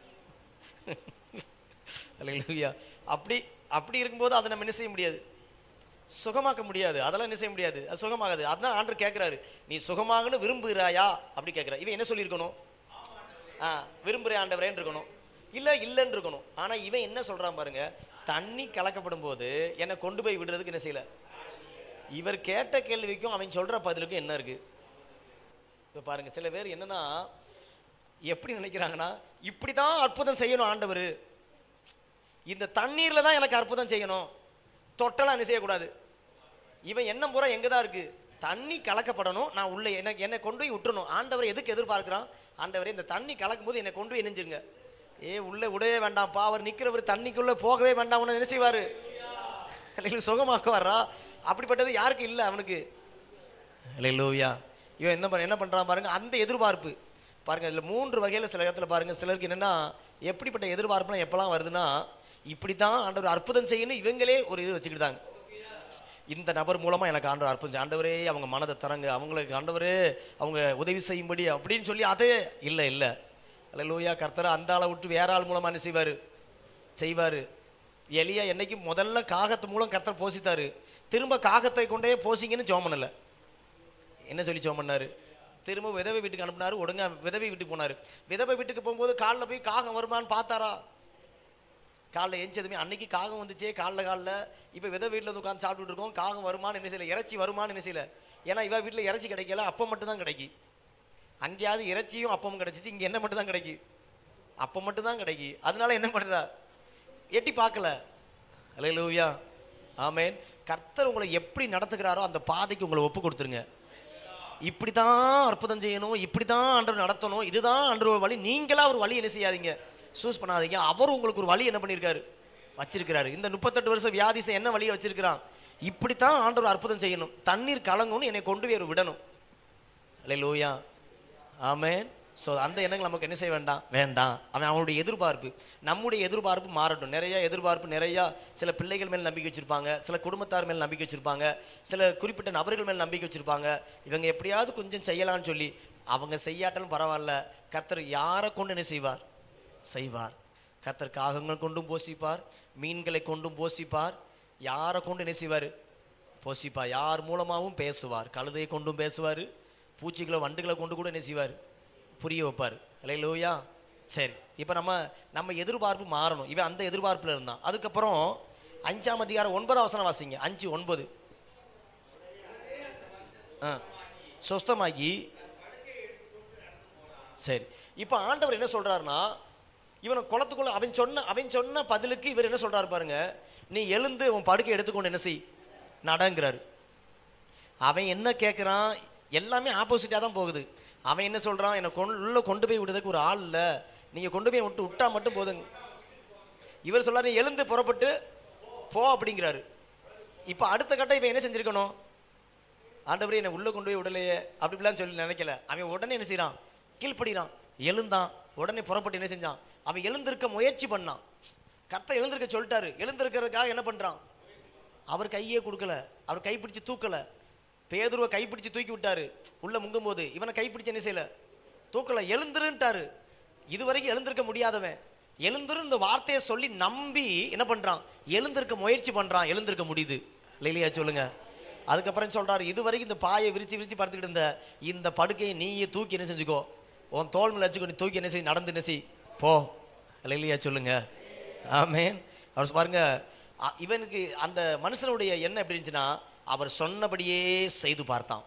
அல்லேலூயா அப்படி அப்படி இருக்கும்போது அதை நம்ம என்ன செய்ய முடியாது சுகமாக்க முடியாது அதெல்லாம் என்ன செய்ய முடியாது அது சுகமாகாது அதான் ஆண்டர் கேட்கிறாரு நீ சுகமாகன்னு விரும்புகிறாயா அப்படி கேட்கிற இவன் என்ன சொல்லியிருக்கணும் ஆ விரும்புகிறேன் ஆண்டவரேன்னு இருக்கணும் இல்ல இல்லைன்னு இருக்கணும் ஆனா இவன் என்ன சொல்றான் பாருங்க தண்ணி கலக்கப்படும் போது என்னை கொண்டு போய் விடுறதுக்கு என்ன செய்யல இவர் கேட்ட கேள்விக்கும் அவன் சொல்ற பதிலுக்கும் என்ன இருக்கு இப்ப பாருங்க சில பேர் என்னன்னா எப்படி நினைக்கிறாங்கன்னா இப்படிதான் அற்புதம் செய்யணும் ஆண்டவர் இந்த தண்ணீர்ல தான் எனக்கு அற்புதம் செய்யணும் தொட்டலாம் என்ன செய்யக்கூடாது இவன் என்ன பூரா எங்க தான் இருக்கு தண்ணி கலக்கப்படணும் நான் உள்ள என்ன என்னை கொண்டு போய் விட்டுறணும் ஆண்டவர் எதுக்கு எதிர்பார்க்கிறான் ஆண்டவரே இந்த தண்ணி கலக்கும் போது என்னை கொண்டு போய் இணைஞ்சிருங்க ஏ உள்ள விடவே வேண்டாம்ப்பா அவர் நிக்கிறவர் தண்ணிக்குள்ள போகவே வேண்டாம் என்ன செய்வாரு இல்லைங்களா சுகமாக்குவாரா அப்படிப்பட்டது யாருக்கு இல்லை அவனுக்கு இல்லையா இவன் என்ன பண்ண என்ன பண்றான் பாருங்க அந்த எதிர்பார்ப்பு பாருங்க இதுல மூன்று வகையில சில இடத்துல பாருங்க சிலருக்கு என்னன்னா எப்படிப்பட்ட எதிர்பார்ப்புலாம் எப்பலாம் வருதுன்னா இப்படித்தான் ஆண்டவர் அற்புதம் செய்யணும் இவங்களே ஒரு இது வச்சுக்கிட்டாங்க இந்த நபர் மூலமா எனக்கு ஆண்டவர் அற்புதம் செய்ய- ஆண்டவரே அவங்க மனதை தரங்க அவங்களுக்கு ஆண்டவரே அவங்க உதவி செய்யும்படி அப்படின்னு சொல்லி அதே இல்லை இல்லை அல்ல கர்த்தரை அந்த ஆளை விட்டு வேற ஆள் மூலமா என்ன செய்வாரு செய்வாரு எலியா என்னைக்கு முதல்ல காகத்து மூலம் கர்த்தர் போசித்தாரு திரும்ப காகத்தை கொண்டே போசிங்கன்னு ஜோம் பண்ணல என்ன சொல்லி ஜோம் பண்ணாரு திரும்ப விதவை வீட்டுக்கு அனுப்புனாரு ஒழுங்கா விதவை வீட்டுக்கு போனாரு விதவை வீட்டுக்கு போகும்போது காலில் போய் காகம் வருமான்னு பார்த்தாரா காலைல எஞ்சதுமே அன்னைக்கு காகம் வந்துச்சே காலைல காலைல இப்போ வித வீட்டில் வந்து உட்காந்து சாப்பிட்டுட்டு இருக்கோம் காகம் வருமான்னு என்ன செய்யல இறைச்சி வருமான்னு என்ன செய்யல ஏன்னா இவ வீட்டில் இறைச்சி கிடைக்கல அப்பம் மட்டும் தான் கிடைக்கி அங்கேயாவது இறைச்சியும் அப்பமும் கிடைச்சிச்சு இங்கே என்ன மட்டும் தான் கிடைக்கி அப்பம் மட்டும் தான் கிடைக்கி அதனால என்ன பண்றா எட்டி பார்க்கல அல்லேலூயா ஆமென் கர்த்தர் உங்களை எப்படி நடத்துகிறாரோ அந்த பாதைக்கு உங்களை ஒப்பு கொடுத்துருங்க இப்படி தான் அற்புதம் செய்யணும் இப்படி தான் ஆண்டவர் நடத்தணும் இதுதான் ஆண்டவர் வழி நீங்களா ஒரு வழி என்ன செய்யாதீங்க சூஸ் பண்ணாதீங்க அவர் உங்களுக்கு ஒரு வழி என்ன பண்ணியிருக்காரு வச்சிருக்கிறாரு இந்த முப்பத்தெட்டு வருஷம் வியாதிசை என்ன வழியை வச்சிருக்கிறான் இப்படித்தான் ஆண்டவர் அற்புதம் செய்யணும் தண்ணீர் கலங்கணும் என்னை கொண்டு போய் அவர் விடணும் அல்லேலூயா ஆமென் ஸோ அந்த எண்ணங்கள் நமக்கு என்ன செய்ய வேண்டாம் வேண்டாம் அவன் அவனுடைய எதிர்பார்ப்பு நம்முடைய எதிர்பார்ப்பு மாறட்டும் நிறைய எதிர்பார்ப்பு நிறைய சில பிள்ளைகள் மேல் நம்பிக்கை வச்சிருப்பாங்க சில குடும்பத்தார் மேல் நம்பிக்கை வச்சிருப்பாங்க சில குறிப்பிட்ட நபர்கள் மேல் நம்பிக்கை வச்சிருப்பாங்க இவங்க எப்படியாவது கொஞ்சம் செய்யலாம்னு சொல்லி அவங்க செய்யாட்டாலும் பரவாயில்ல கர்த்தர் யாரை கொண்டு என்ன செய்வார் செய்வார் கர்த்தர் காகங்கள் கொண்டும் போஷிப்பார் மீன்களை கொண்டும் போஷிப்பார் யாரை கொண்டு என்ன செய்வார் போஷிப்பார் யார் மூலமாகவும் பேசுவார் கழுதையை கொண்டும் பேசுவார் பூச்சிகளை வண்டுகளை கொண்டு கூட என்ன செய்வார் புரிய வைப்பார் இல்லையா சரி இப்போ நம்ம நம்ம எதிர்பார்ப்பு மாறணும் இவன் அந்த எதிர்பார்ப்புல இருந்தான் அதுக்கப்புறம் அஞ்சாம் அதிகாரம் ஒன்பதாம் வசனம் வாசிங்க அஞ்சு ஒன்பது ஆ சொஸ்தமாகி சரி இப்போ ஆண்டவர் என்ன சொல்றாருன்னா இவனை குளத்துக்குள்ள அவன் சொன்ன அவன் சொன்ன பதிலுக்கு இவர் என்ன சொல்றாரு பாருங்க நீ எழுந்து உன் படுக்கை எடுத்துக்கொண்டு என்ன செய் நடங்கிறாரு அவன் என்ன கேட்குறான் எல்லாமே ஆப்போசிட்டாக தான் போகுது அவன் என்ன சொல்றான் என்னை கொண்டு உள்ள கொண்டு போய் விடுறதுக்கு ஒரு ஆள் இல்லை நீங்க கொண்டு போய் விட்டு விட்டா மட்டும் போதுங்க இவர் சொல்றாரு "நீ எழுந்து புறப்பட்டு போ அப்படிங்கிறாரு இப்போ அடுத்த கட்டம் இவன் என்ன செஞ்சிருக்கணும் ஆண்டவரே என்னை உள்ள கொண்டு போய் விடலையே அப்படிலாம் சொல்லி நினைக்கல அவன் உடனே என்ன செய்றான் கீழ்ப்படிறான் எழுந்தான் உடனே புறப்பட்டு என்ன செஞ்சான் அவன் எழுந்திருக்க முயற்சி பண்ணான் கர்த்தர் எழுந்திருக்க சொல்லிட்டாரு எழுந்திருக்கிறதுக்காக என்ன பண்றான் அவர் கையே கொடுக்கல அவர் கைப்பிடிச்சு தூக்கல பேதுருவை கைப்பிடிச்சு தூக்கி விட்டாரு உள்ள முங்கும் போது இவனை கைப்பிடிச்சு என்ன செய்யல தூக்கல எழுந்துருன்ட்டாரு இதுவரைக்கும் எழுந்திருக்க முடியாதவன் எழுந்துரு இந்த வார்த்தையை சொல்லி நம்பி என்ன பண்றான் எழுந்திருக்க முயற்சி பண்றான் எழுந்திருக்க முடியுது இல்லையா சொல்லுங்க அதுக்கப்புறம் சொல்றாரு இது வரைக்கும் இந்த பாயை விரிச்சு விரிச்சு படுத்துக்கிட்டு இருந்த இந்த படுக்கையை நீயே தூக்கி என்ன செஞ்சுக்கோ உன் தோல் மேல வச்சுக்கோ நீ தூக்கி என்ன செய் நடந்து என்ன செய் போ இல்லையா சொல்லுங்க ஆமென் அவர் பாருங்க அ- இவனுக்கு அந்த மனுஷனுடைய எண்ணம் எப்படி இருந்துச்சுன்னா அவர் சொன்னபடியே செய்து பார்த்தான்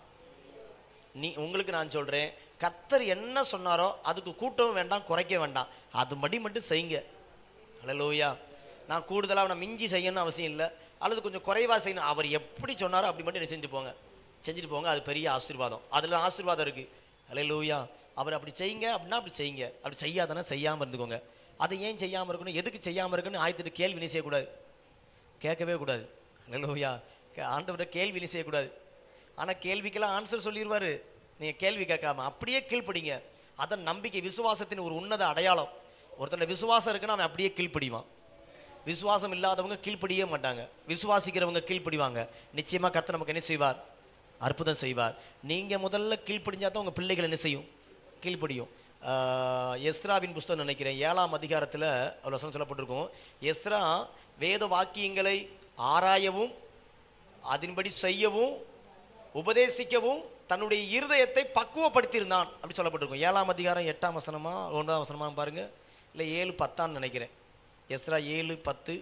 நீ உங்களுக்கு நான் சொல்றேன் கர்த்தர் என்ன சொன்னாரோ அதுக்கு கூட்டவும் வேண்டாம் குறைக்க வேண்டாம் அது மடி மட்டும் செய்யுங்க ஹalleluya நான் கூடுதலாக அவனை மிஞ்சி செய்யணும்னு அவசியம் இல்லை அல்லது கொஞ்சம் குறைவா செய்யணும் அவர் எப்படி சொன்னாரோ அப்படி மட்டும் நீ செஞ்சு போங்க செஞ்சுட்டு போங்க அது பெரிய ஆசீர்வாதம் அதுல ஆசீர்வாதம் இருக்கு ஹalleluya அவர் அப்படி செய்யுங்க அப்படின்னா அப்படி செய்யுங்க அப்படி செய்யாதனா செய்யாம இருந்துக்கோங்க அதை ஏன் செய்யாம இருக்கணும் எதுக்கு செய்யாம இருக்குன்னு ஆயத்திட்டு கேள்வி நீ செய்யக்கூடாது கேட்கவே கூடாது ஹalleluya ஆண்டவரை கேள்வி நீ செய்யக்கூடாது ஆனா கேள்விக்கெல்லாம் ஆன்சர் சொல்லிடுவாரு நீங்க கேள்வி கேட்காம அப்படியே கீழ்ப்படிங்க அதன் நம்பிக்கை விசுவாசத்தின் ஒரு உன்னத அடையாளம் ஒருத்தன விசுவாசம் இருக்குன்னா அவன் அப்படியே கீழ்ப்படிவான் விசுவாசம் இல்லாதவங்க கீழ்ப்படியே மாட்டாங்க விசுவாசிக்கிறவங்க கீழ்ப்படிவாங்க நிச்சயமா கர்த்தர் நமக்கு என்ன செய்வார் அற்புதம் செய்வார் நீங்க முதல்ல கீழ்ப்படிஞ்சா தான் உங்க பிள்ளைகள் என்ன செய்யும் கீழ்ப்படியும் ஆஹ் எஸ்ராவின் புஸ்தகம் நினைக்கிறேன் ஏழாம் அதிகாரத்துல அவ்வளோ சொல்லப்பட்டிருக்கும் எஸ்ரா வேத வாக்கியங்களை ஆராயவும் அதன்படி செய்யவும் உபதேசிக்கவும் தன்னுடைய இருதயத்தை பக்குவப்படுத்தியிருந்தான் அப்படி சொல்லப்பட்டிருக்கும் ஏழாம் அதிகாரம் எட்டாம் வசனமா ஒன்றாம் வசனமா பாருங்க இல்லை ஏழு பத்தான்னு நினைக்கிறேன் எஸ்ரா ஏழு பத்து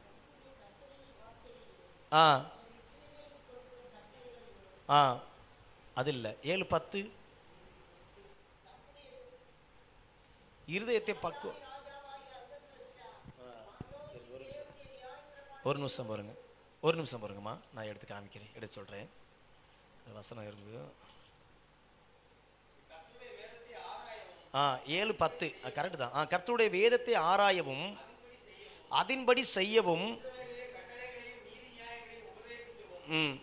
ஆ ஆ அது இல்லை ஏழு பத்து இருதயத்தை பக்குவம் ஒரு நிமிஷம் பாருங்க ஒரு நிமிஷம் பாருங்கம்மா நான் எடுத்து காமிக்கிறேன் எடுத்து சொல்றேன் இந்த வசனம் இருக்கு ஆ ஏழு பத்து கரெக்டு தான் ஆ கர்த்தருடைய வேதத்தை ஆராயவும் அதின்படி செய்யவும் ம்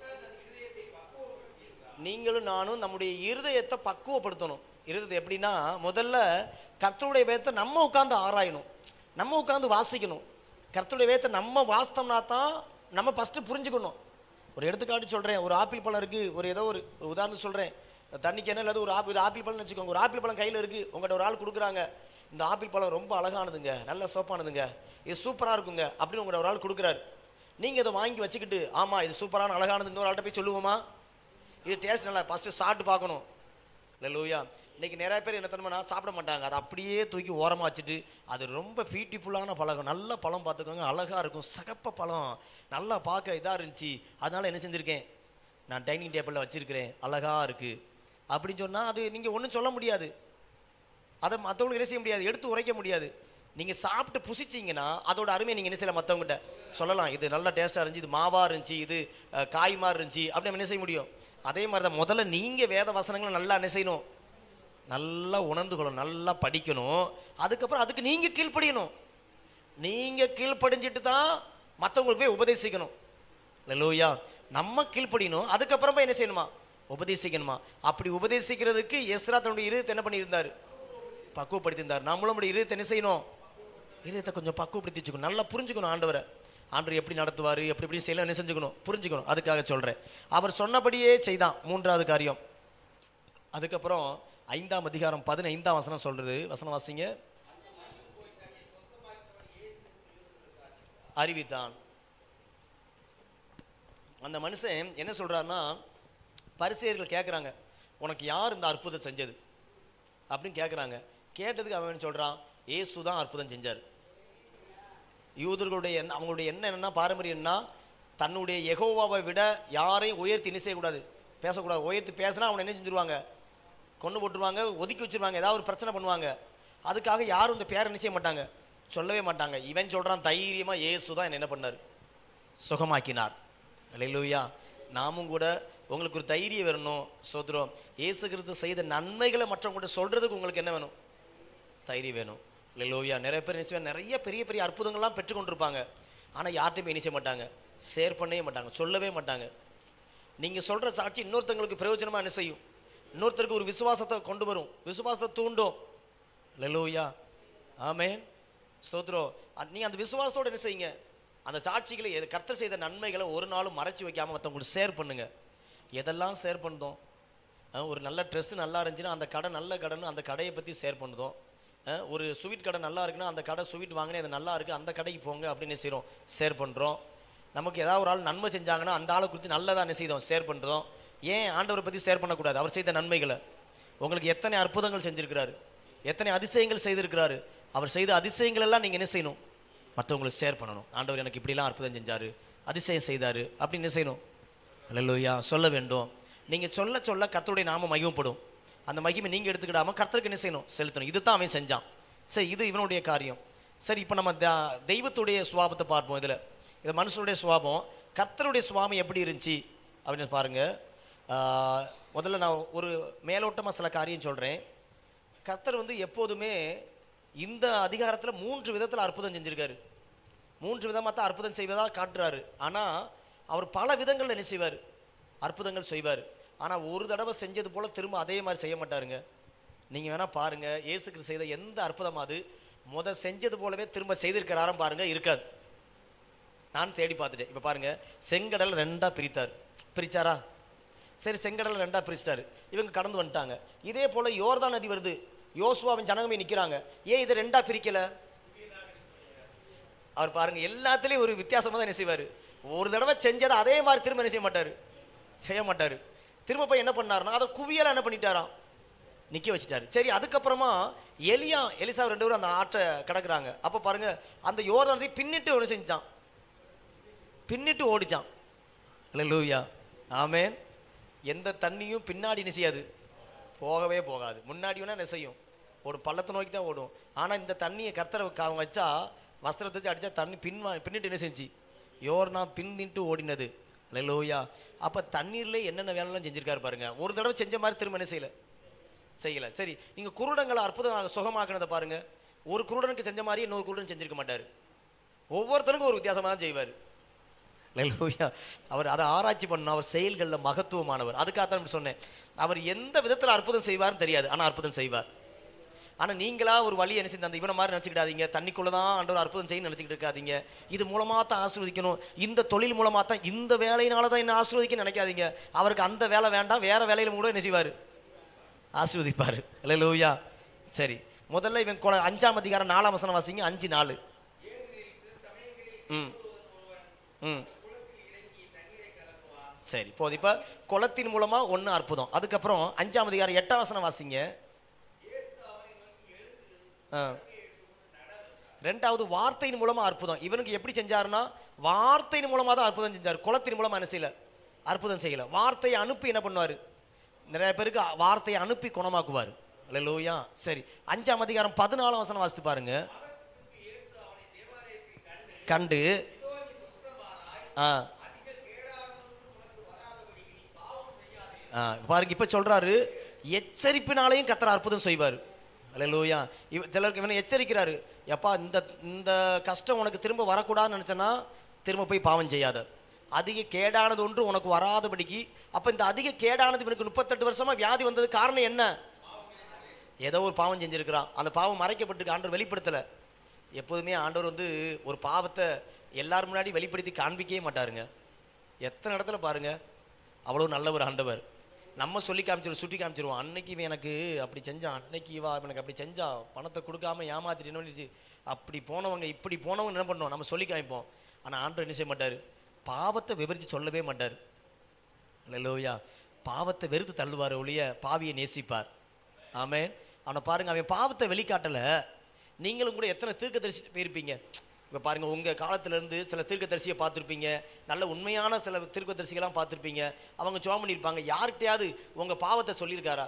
நீங்களும் நானும் நம்முடைய இருதயத்தை பக்குவப்படுத்தணும் இருதயத்தை எப்படின்னா முதல்ல கர்த்தருடைய வேதத்தை நம்ம உட்காந்து ஆராயணும் நம்ம உட்காந்து வாசிக்கணும் கர்த்தருடைய வேதத்தை நம்ம வாசித்தோம்னா தான் நம்ம ஃபஸ்ட்டு புரிஞ்சுக்கணும் ஒரு எடுத்துக்காட்டு சொல்கிறேன் ஒரு ஆப்பிள் பழம் இருக்குது ஒரு ஏதோ ஒரு ஒரு உதாரணம் சொல்கிறேன் தண்ணிக்கு என்ன இல்லாத ஒரு ஆப்பிள் இது ஆப்பிள் பழம்னு வச்சுக்கோங்க ஒரு ஆப்பிள் பழம் கையில் இருக்குது உங்கள்கிட்ட ஒரு ஆள் கொடுக்குறாங்க இந்த ஆப்பிள் பழம் ரொம்ப அழகானதுங்க நல்ல சோப்பானதுங்க இது சூப்பராக இருக்குங்க அப்படின்னு உங்கள்கிட்ட ஒரு ஆள் கொடுக்குறாரு நீங்கள் இதை வாங்கி வச்சுக்கிட்டு ஆமாம் இது சூப்பரான அழகானது இன்னொரு ஆள்கிட்ட போய் சொல்லுவோமா இது டேஸ்ட் நல்லா ஃபஸ்ட்டு சாப்பிட்டு பார்க்கணும் இல்லை லூயா இன்னைக்கு நிறைய பேர் என்ன தெரியுமா சாப்பிட மாட்டாங்க அதை அப்படியே தூக்கி ஓரமாக வச்சுட்டு அது ரொம்ப பியூட்டிஃபுல்லான பழம் நல்ல பழம் பார்த்துக்கோங்க அழகாக இருக்கும் சகப்ப பழம் நல்லா பார்க்க இதாக இருந்துச்சு அதனால என்ன செஞ்சுருக்கேன் நான் டைனிங் டேபிளில் வச்சுருக்கிறேன் அழகாக இருக்குது அப்படின்னு சொன்னால் அது நீங்கள் ஒன்றும் சொல்ல முடியாது அதை மற்றவங்களுக்கு என்ன செய்ய முடியாது எடுத்து உரைக்க முடியாது நீங்கள் சாப்பிட்டு புசிச்சீங்கன்னா அதோட அருமையை நீங்கள் என்ன செய்யலாம் மற்றவங்ககிட்ட சொல்லலாம் இது நல்லா டேஸ்ட்டாக இருந்துச்சு இது மாவாக இருந்துச்சு இது அஹ், காய் மாதிரி இருந்துச்சு அப்படி நம்ம என்ன செய்ய முடியும் அதே மாதிரி தான் முதல்ல நீங்கள் வேத வசனங்களை நல்லா என்ன செய்யணும் நல்லா உணர்ந்து கொள்ளணும் நல்லா படிக்கணும் அதுக்கப்புறம் அதுக்கு நீங்கள் கீழ்ப்படியணும் நீங்கள் கீழ்ப்படிஞ்சிட்டு தான் மற்றவங்களுக்கு போய் உபதேசிக்கணும் லலோயா நம்ம கீழ்ப்படியணும் அதுக்கப்புறமா என்ன செய்யணுமா உபதேசிக்கணுமா அப்படி உபதேசிக்கிறதுக்கு எஸ்ரா தன்னுடைய இருதயத்தை என்ன பண்ணியிருந்தார் பக்குவப்படுத்தியிருந்தார் நம்மளும் நம்முடைய இருதயத்தை என்ன செய்யணும் இருதயத்தை கொஞ்சம் பக்குவப்படுத்தி வச்சுக்கணும் நல்லா புரிஞ்சுக்கணும் ஆண்டவரை ஆண்டவர் எப்படி நடத்துவார் எப்படி எப்படி செய்யலாம் என்ன செஞ்சுக்கணும் புரிஞ்சுக்கணும் அதுக்காக சொல்கிறேன் அவர் சொன்னபடியே செய்தான் மூன்றாவது காரியம் அதுக்கப்புறம் ஐந்தாம் அதிகாரம் பதினைந்தாம் வசனம் சொல்றது வசனம் வாசிங்க அறிவித்தான் அந்த மனுஷன் என்ன சொல்றாருன்னா பரிசெயர்கள் கேட்குறாங்க உனக்கு யார் இந்த அற்புதம் செஞ்சது அப்படின்னு கேட்குறாங்க கேட்டதுக்கு அவன் என்ன சொல்றான் இயேசு தான் அற்புதம் செஞ்சார் யூதர்களுடைய எண்ணம் அவங்களுடைய எண்ணம் என்னன்னா பாரம்பரியம்னா தன்னுடைய எகோவாவை விட யாரையும் உயர்த்தி என்ன செய்யக்கூடாது பேசக்கூடாது உயர்த்தி பேசினா அவனை என்ன செஞ்சுருவாங்க கொண்டு போட்டுருவாங்க ஒதுக்கி வச்சிருவாங்க ஏதாவது ஒரு பிரச்சனை பண்ணுவாங்க அதுக்காக யாரும் இந்த பேரை என்ன செய்ய மாட்டாங்க சொல்லவே மாட்டாங்க இவன் சொல்றான் தைரியமா இயேசு தான் என்ன என்ன பண்ணார் சுகமாக்கினார் அல்லேலூயா நாமும் கூட உங்களுக்கு ஒரு தைரியம் வரணும் சோதரம் இயேசு கிறிஸ்து செய்த நன்மைகளை மற்றவங்கள்ட்ட சொல்றதுக்கு உங்களுக்கு என்ன வேணும் தைரியம் வேணும் லோயா நிறைய பேர் என்ன செய்வாங்க, நிறைய பெரிய பெரிய அற்புதங்கள்லாம் பெற்றுக்கொண்டிருப்பாங்க ஆனால் யார்ட்டையுமே என்ன செய்ய மாட்டாங்க ஷேர் பண்ணவே மாட்டாங்க சொல்லவே மாட்டாங்க நீங்கள் சொல்கிற சாட்சி இன்னொருத்தங்களுக்கு பிரயோஜனமாக என்ன செய்யும் இன்னொருத்தருக்கு ஒரு விசுவாசத்தை கொண்டு வரும் விசுவாசத்தை தூண்டும் லலோயா ஆமேன் ஸ்தோத்ரோ நீங்கள் அந்த விசுவாசத்தோட என்ன செய்யுங்க அந்த சாட்சிகளை எது- கர்த்தர் செய்த நன்மைகளை ஒரு நாளும் மறைச்சு வைக்காம மற்றவங்களுக்கு ஷேர் பண்ணுங்க எதெல்லாம் ஷேர் பண்ணுதோம் அஹ் ஒரு நல்ல ட்ரெஸ் நல்லா இருந்துச்சுன்னா அந்த கடை நல்ல கடைன்னு அந்த கடையை பற்றி ஷேர் பண்ணுதோம் அஹ் ஒரு ஸ்வீட் கடை நல்லா இருக்குன்னா அந்த கடை ஸ்வீட் வாங்கினே அது நல்லா இருக்கு அந்த கடைக்கு போங்க அப்படின்னு செய்கிறோம் ஷேர் பண்ணுறோம் நமக்கு ஏதாவது ஒரு ஆள் நன்மை செஞ்சாங்கன்னா அந்த ஆளை குறித்து நல்லதாக என்ன செய்தோம் ஷேர் பண்ணுறோம் ஏன் ஆண்டவரை பற்றி ஷேர் பண்ணக்கூடாது அவர் செய்த நன்மைகளை உங்களுக்கு எத்தனை அற்புதங்கள் செஞ்சிருக்கிறாரு எத்தனை அதிசயங்கள் செய்திருக்கிறாரு அவர் செய்த அதிசயங்கள் எல்லாம் நீங்கள் என்ன செய்யணும் மற்றவங்களுக்கு ஷேர் பண்ணணும் ஆண்டவர் எனக்கு இப்படிலாம் அற்புதம் செஞ்சாரு அதிசயம் செய்தாரு அப்படின்னு என்ன செய்யணும் அல்லேலூயா சொல்ல வேண்டும் நீங்க சொல்ல சொல்ல கர்த்தருடைய நாம மகிமைப்படும் அந்த மகிமை நீங்க எடுத்துக்கிடாம கர்த்தருக்கு என்ன செய்யணும் செலுத்தணும் இதுதான் அவன் செஞ்சான் சரி இது இவனுடைய காரியம் சரி இப்போ நம்ம த- தெய்வத்துடைய சுவாபத்தை பார்ப்போம் இதுல இது மனுஷனுடைய சுவாபம் கர்த்தருடைய சுவாபம் எப்படி இருந்துச்சு அப்படின்னு பாருங்க ஆஹ், முதல்ல நான் ஒரு மேலோட்டமா சில காரியம் சொல்றேன் கர்த்தர் வந்து எப்போதுமே இந்த அதிகாரத்துல மூன்று விதத்துல அற்புதம் செஞ்சிருக்காரு மூன்று விதமாக தான் அற்புதம் செய்வதா காட்டுறாரு ஆனா அவர் பல விதங்கள்ல என்ன செய்வார் அற்புதங்கள் செய்வார் ஆனா ஒரு தடவை செஞ்சது போல திரும்ப அதே மாதிரி செய்ய மாட்டாருங்க நீங்க வேணா பாருங்க இயேசு கிறிஸ்து செய்த எந்த அற்புதமாவது முத செஞ்சது போலவே திரும்ப செய்திருக்கிறாராம் பாருங்க இருக்காது நான் தேடி பார்த்துட்டேன் இப்போ பாருங்க செங்கடல் ரெண்டா பிரித்தார் பிரிச்சாரா சரி செங்கடல் ரெண்டா பிரிச்சிட்டாரு இவங்க கடந்து வந்துட்டாங்க இதே போல யோர்தான் நதி வருது யோசுவாவின் ஜனகமே நிக்கிறாங்க ஏன் இதை ரெண்டா பிரிக்கல அவர் பாருங்க எல்லாத்துலயும் ஒரு வித்தியாசமா தான் என்ன செய்வாரு ஒரு தடவை செஞ்சதை அதே மாதிரி திரும்ப என்ன செய்ய மாட்டாரு செய்ய மாட்டாரு திரும்ப போய் என்ன பண்ணாருன்னா அதை குவியலா என்ன பண்ணிட்டாராம் நிக்க வச்சுட்டாரு சரி அதுக்கப்புறமா எலியா எலிசா ரெண்டு பேரும் அந்த ஆற்றை கடக்குறாங்க அப்ப பாருங்க அந்த யோர்தானத்தை பின்னிட்டு ஒன்று செஞ்சான் பின்னிட்டு ஓடிச்சான் லூயா ஆமென் எந்த தண்ணியும் பின்னாடி என்ன செய்யாது போகவே போகாது முன்னாடி வேணா என்ன செய்யும் ஒரு பள்ளத்தை நோக்கி தான் ஓடும் ஆனா இந்த தண்ணியை கர்த்தரை அவங்க வச்சா வஸ்திரத்தை வச்சு அடிச்சா தண்ணி பின் பின்னிட்டு என்ன செஞ்சு யோர்னா பின்னிட்டு ஓடினது லூயா அப்ப தண்ணீர்ல என்னென்ன வேலைலாம் செஞ்சிருக்காரு பாருங்க ஒரு தடவை செஞ்ச மாதிரி திரும்ப என்ன செய்யல செய்யல சரி நீங்க குருடங்களை அற்புதம் சுகமாக்குனதை பாருங்க ஒரு குருடனுக்கு செஞ்ச மாதிரி இன்னொரு குருடன் செஞ்சிருக்க மாட்டாரு ஒவ்வொருத்தருக்கும் ஒரு வித்தியாசமா தான் செய்வார் அல்லேலூயா அவர் அதை ஆராய்ச்சி பண்ண அவர் செயல்களில் மகத்துவமானவர் அதுக்காகத்தான் இப்படி சொன்னேன் அவர் எந்த விதத்தில் அற்புதம் செய்வார்னு தெரியாது ஆனால் அற்புதம் செய்வார் ஆனால் நீங்களா ஒரு வழி நினைச்சு அந்த இவனை மாதிரி நினச்சிக்கிடாதீங்க தண்ணிக்குள்ள தான் ஆண்டவர் அற்புதம் செய்ய நினச்சிக்கிட்டு இருக்காதீங்க இது மூலமாக தான் ஆசீர்வதிக்கணும் இந்த தொழில் மூலமாக தான் இந்த வேலையினால தான் என்ன ஆசீர்வதிக்க நினைக்காதீங்க அவருக்கு அந்த வேலை வேண்டாம் வேற வேலையில கூட என்ன செய்வார் ஆசீர்வதிப்பார் அல்லேலூயா சரி முதல்ல இவன் கொலை அஞ்சாம் அதிகாரம் நாலாம் வசனம் வாசிங்க அஞ்சு நாலு ம் ம் சரி போது இப்ப குளத்தின் மூலமா ஒண்ணு அற்புதம் அதுக்கப்புறம் அஞ்சாம் அதிகாரம் எட்டாம் வசனம் வாசிங்க ஆ. ரெண்டாவது வார்த்தையின் மூலமா அற்புதம் இவனுக்கு எப்படி செஞ்சாருன்னா வார்த்தையின் மூலமா தான் அற்புதம் செஞ்சார் குளத்தின் மூலமா என்ன செய்யல அற்புதம் செய்யல வார்த்தையை அனுப்பி என்ன பண்ணுவாரு நிறைய பேருக்கு வார்த்தையை அனுப்பி குணமாக்குவார் அல்லேலூயா சரி அஞ்சாம் அதிகாரம் பதினாலாம் வசனம் வாசித்து பாருங்க கண்டு ஆ ஆ, பாருங்க இப்ப சொல்றாரு எச்சரிப்பினாலையும் கத்தர் அற்புதம் செய்வார் அல்லேலூயா இவ சிலருக்கு இவனை எச்சரிக்கிறாரு எப்பா இந்த இந்த கஷ்டம் உனக்கு திரும்ப வரக்கூடாதுன்னு நினைச்சனா திரும்ப போய் பாவம் செய்யாத அதிக கேடானது ஒன்று உனக்கு வராதபடிக்கு அப்ப இந்த அதிக கேடானது இவனுக்கு முப்பத்தெட்டு வருஷமா வியாதி வந்தது காரணம் என்ன ஏதோ ஒரு பாவம் செஞ்சிருக்கிறான் அந்த பாவம் மறைக்கப்பட்டு ஆண்டவர் வெளிப்படுத்தல எப்போதுமே ஆண்டவர் வந்து ஒரு பாவத்தை எல்லார் முன்னாடி வெளிப்படுத்தி காண்பிக்கவே மாட்டாருங்க எத்தனை இடத்துல பாருங்க அவ்வளோ நல்ல ஒரு ஆண்டவர் நம்ம சொல்லி காமிச்சிருவோம் சுட்டி காமிச்சிருவோம் அன்னைக்கு இவன் எனக்கு அப்படி செஞ்சான் அன்னைக்கு இவா எனக்கு அப்படி செஞ்சா பணத்தை கொடுக்காம ஏமாத்திட்டு அப்படி போனவங்க இப்படி போனவங்க என்ன பண்ணுவோம் நம்ம சொல்லி காமிப்போம் ஆனா ஆண்டவர் என்ன செய்ய மாட்டாரு பாவத்தை விவரிச்சு சொல்லவே மாட்டார் அல்லேலூயா பாவத்தை வெறுத்து தள்ளுவார் ஒழிய பாவியை நேசிப்பார் ஆமென் அவனை பாருங்க அவன் பாவத்தை வெளிக்காட்டல நீங்களும் கூட எத்தனை தீர்க்கதரிசி போயிருப்பீங்க இப்போ பாருங்க உங்க காலத்துல இருந்து சில தீர்க்கதரிசியை பார்த்துருப்பீங்க நல்ல உண்மையான சில தீர்க்கதரிசிகளாம் பார்த்துருப்பீங்க அவங்க ஜோம் பண்ணியிருப்பாங்க யார்கிட்டயாவது உங்க பாவத்தை சொல்லியிருக்காரா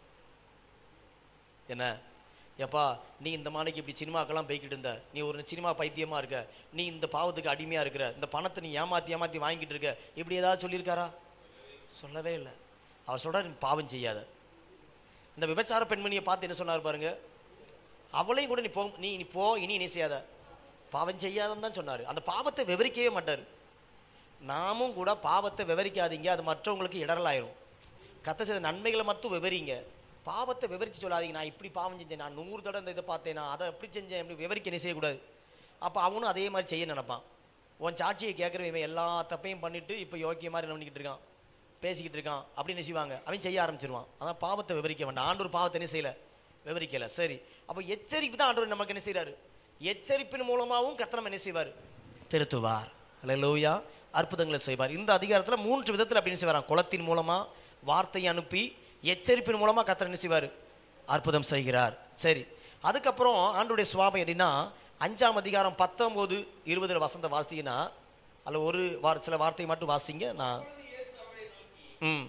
என்ன எப்பா நீ இந்த மாணிக்கு இப்படி சினிமாக்கெல்லாம் போய்கிட்டு இருந்த நீ ஒரு சினிமா பைத்தியமா இருக்க நீ இந்த பாவத்துக்கு அடிமையா இருக்கிற இந்த பணத்தை நீ ஏமாத்தி ஏமாத்தி வாங்கிட்டு இருக்க இப்படி ஏதாவது சொல்லியிருக்காரா சொல்லவே இல்லை அவர் சொல்றாரு நீ பாவம் செய்யாத இந்த விபச்சார பெண்மணியை பார்த்து என்ன சொன்னார் பாருங்க அவளையும் கூட நீ போ நீ நீ போ இனி நீ செய்யாத பாவம் செய்யாதன்னு தான் சொன்னார் அந்த பாவத்தை விவரிக்கவே மாட்டார் நாமும் கூட பாவத்தை விவரிக்காதீங்க அது மற்றவங்களுக்கு இடரலாயிரும் கத்த செய்த நன்மைகளை மட்டும் விவரிங்க பாவத்தை விவரிச்சு சொல்லாதீங்க நான் இப்படி பாவம் செஞ்சேன் நான் நூறு தடவை இந்த இதை பார்த்தேன் நான் அதை அப்படி செஞ்சேன் அப்படி விவரிக்க என்ன செய்யக்கூடாது அப்போ அவனும் அதே மாதிரி செய்ய நினைப்பான் உன் சாட்சியை கேட்குறவன் இவன் எல்லா தப்பையும் பண்ணிட்டு இப்போ யோக்கிய மாதிரி என்ன பண்ணிக்கிட்டு இருக்கான் பேசிக்கிட்டு இருக்கான் அப்படின்னு செய்வாங்க அவன் செய்ய ஆரம்பிச்சிருவான் அதான் பாவத்தை விவரிக்க வேண்டாம் ஆண்டவர் பாவத்தை என்ன செய்யல விவரிக்கல சரி அப்போ எச்சரிப்பு தான் ஆண்டவர் நமக்கு என்ன செய்றாரு எச்சரிப்பின் மூலமாகவும் கத்தனம் என்ன செய்வார் திருத்துவார் அல்லேலூயா அற்புதங்களை செய்வார் இந்த அதிகாரத்துல மூன்று விதத்தில் அப்படின்னு செய்வாராம் குளத்தின் மூலமா வார்த்தையை அனுப்பி எச்சரிப்பின் மூலமா கத்தர் என்ன செய்வார் அற்புதம் செய்கிறார் சரி அதுக்கப்புறம் ஆண்டுடைய சுவாபம் எப்படின்னா அஞ்சாம் அதிகாரம் பத்தொன்பது இருபதுல வசந்த வாசித்தீங்கன்னா அதில் ஒரு வார் சில வார்த்தை மட்டும் வாசிங்க நான் ம்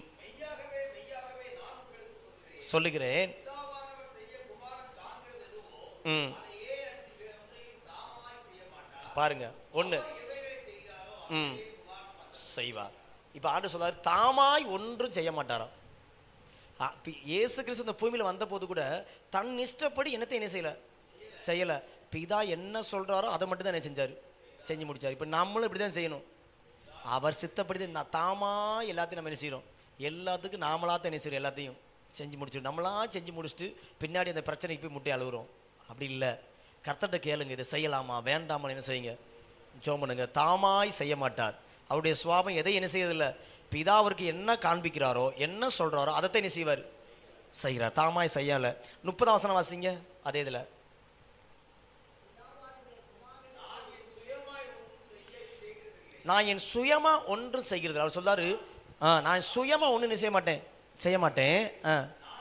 சொல்லுகிறேன் ம் பாருங்க ஒண்ணு ம் செய்வார் இப்ப ஆண்டு சொல்றாரு தாமாய் ஒன்றும் செய்ய மாட்டாராம் ஆ, இப்ப இயேசு கிறிஸ்து இந்த பூமியில வந்த போது கூட தன் இஷ்டப்படி என்னத்தை என்ன செய்யல செய்யல பிதா என்ன சொல்றாரோ அதை மட்டும் தான் என்ன செஞ்சாரு செஞ்சு முடிச்சாரு இப்ப நம்மளும் இப்படிதான் செய்யணும் அவர் சித்தப்படி தான் நா- தாமா எல்லாத்தையும் நம்ம என்ன செய்யறோம் எல்லாத்துக்கும் நாமளா தான் என்ன செய்யறோம் எல்லாத்தையும் செஞ்சு முடிச்சிடும் நம்மளா செஞ்சு முடிச்சுட்டு பின்னாடி அந்த பிரச்சனைக்கு போய் முட்டை அழுகுறோம் அப்படி இல்லை கர்த்தர்ட்ட கேளுங்க இதை செய்யலாமா வேண்டாமா என்ன செய்யுங்க ஜோம் பண்ணுங்க தாமாய் செய்ய மாட்டார் அவருடைய சுவாபம் எதை என்ன செய்யறதில்ல பிதா அவருக்கு என்ன காண்பிக்கிறாரோ என்ன சொல்றாரோ அதைத்தான் என்ன செய்வார் செய்கிறார் தாமாய் செய்யல முப்பதாம் வசனம் வாசிங்க அதே இதுல நான் என் சுயமா ஒன்றும் செய்கிறது அவர் சொல்றாரு ஆ, நான் சுயமா ஒன்றும் செய்ய மாட்டேன் செய்ய மாட்டேன் ஆ.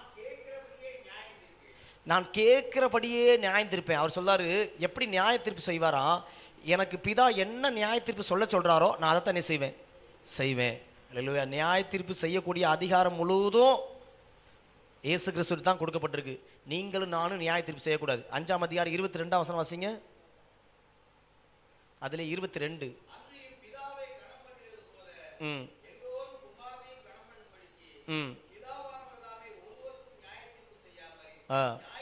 நான் கேட்கிறபடியே நியாயம் தீர்ப்பேன் அவர் சொல்றாரு எப்படி நியாய தீர்ப்பு செய்வாராம் எனக்கு பிதா என்ன நியாய தீர்ப்பு சொல்ல சொல்றாரோ நான் அதைத்தான் என்ன செய்வேன் செய்வேன் அல்லேலூயா நியாய தீர்ப்பு செய்யக்கூடிய அதிகாரம் முழுவதும் இயேசு கிறிஸ்துவுக்கு தான் கொடுக்கப்பட்டிருக்கு நீங்களும் நானும் நியாய தீர்ப்பு செய்யக்கூடாது அஞ்சாம் அதிகாரம் இருபத்தி ரெண்டாம் வசனம் வாசிங்க அதுல இருபத்தி ரெண்டு ம் ம் ஆ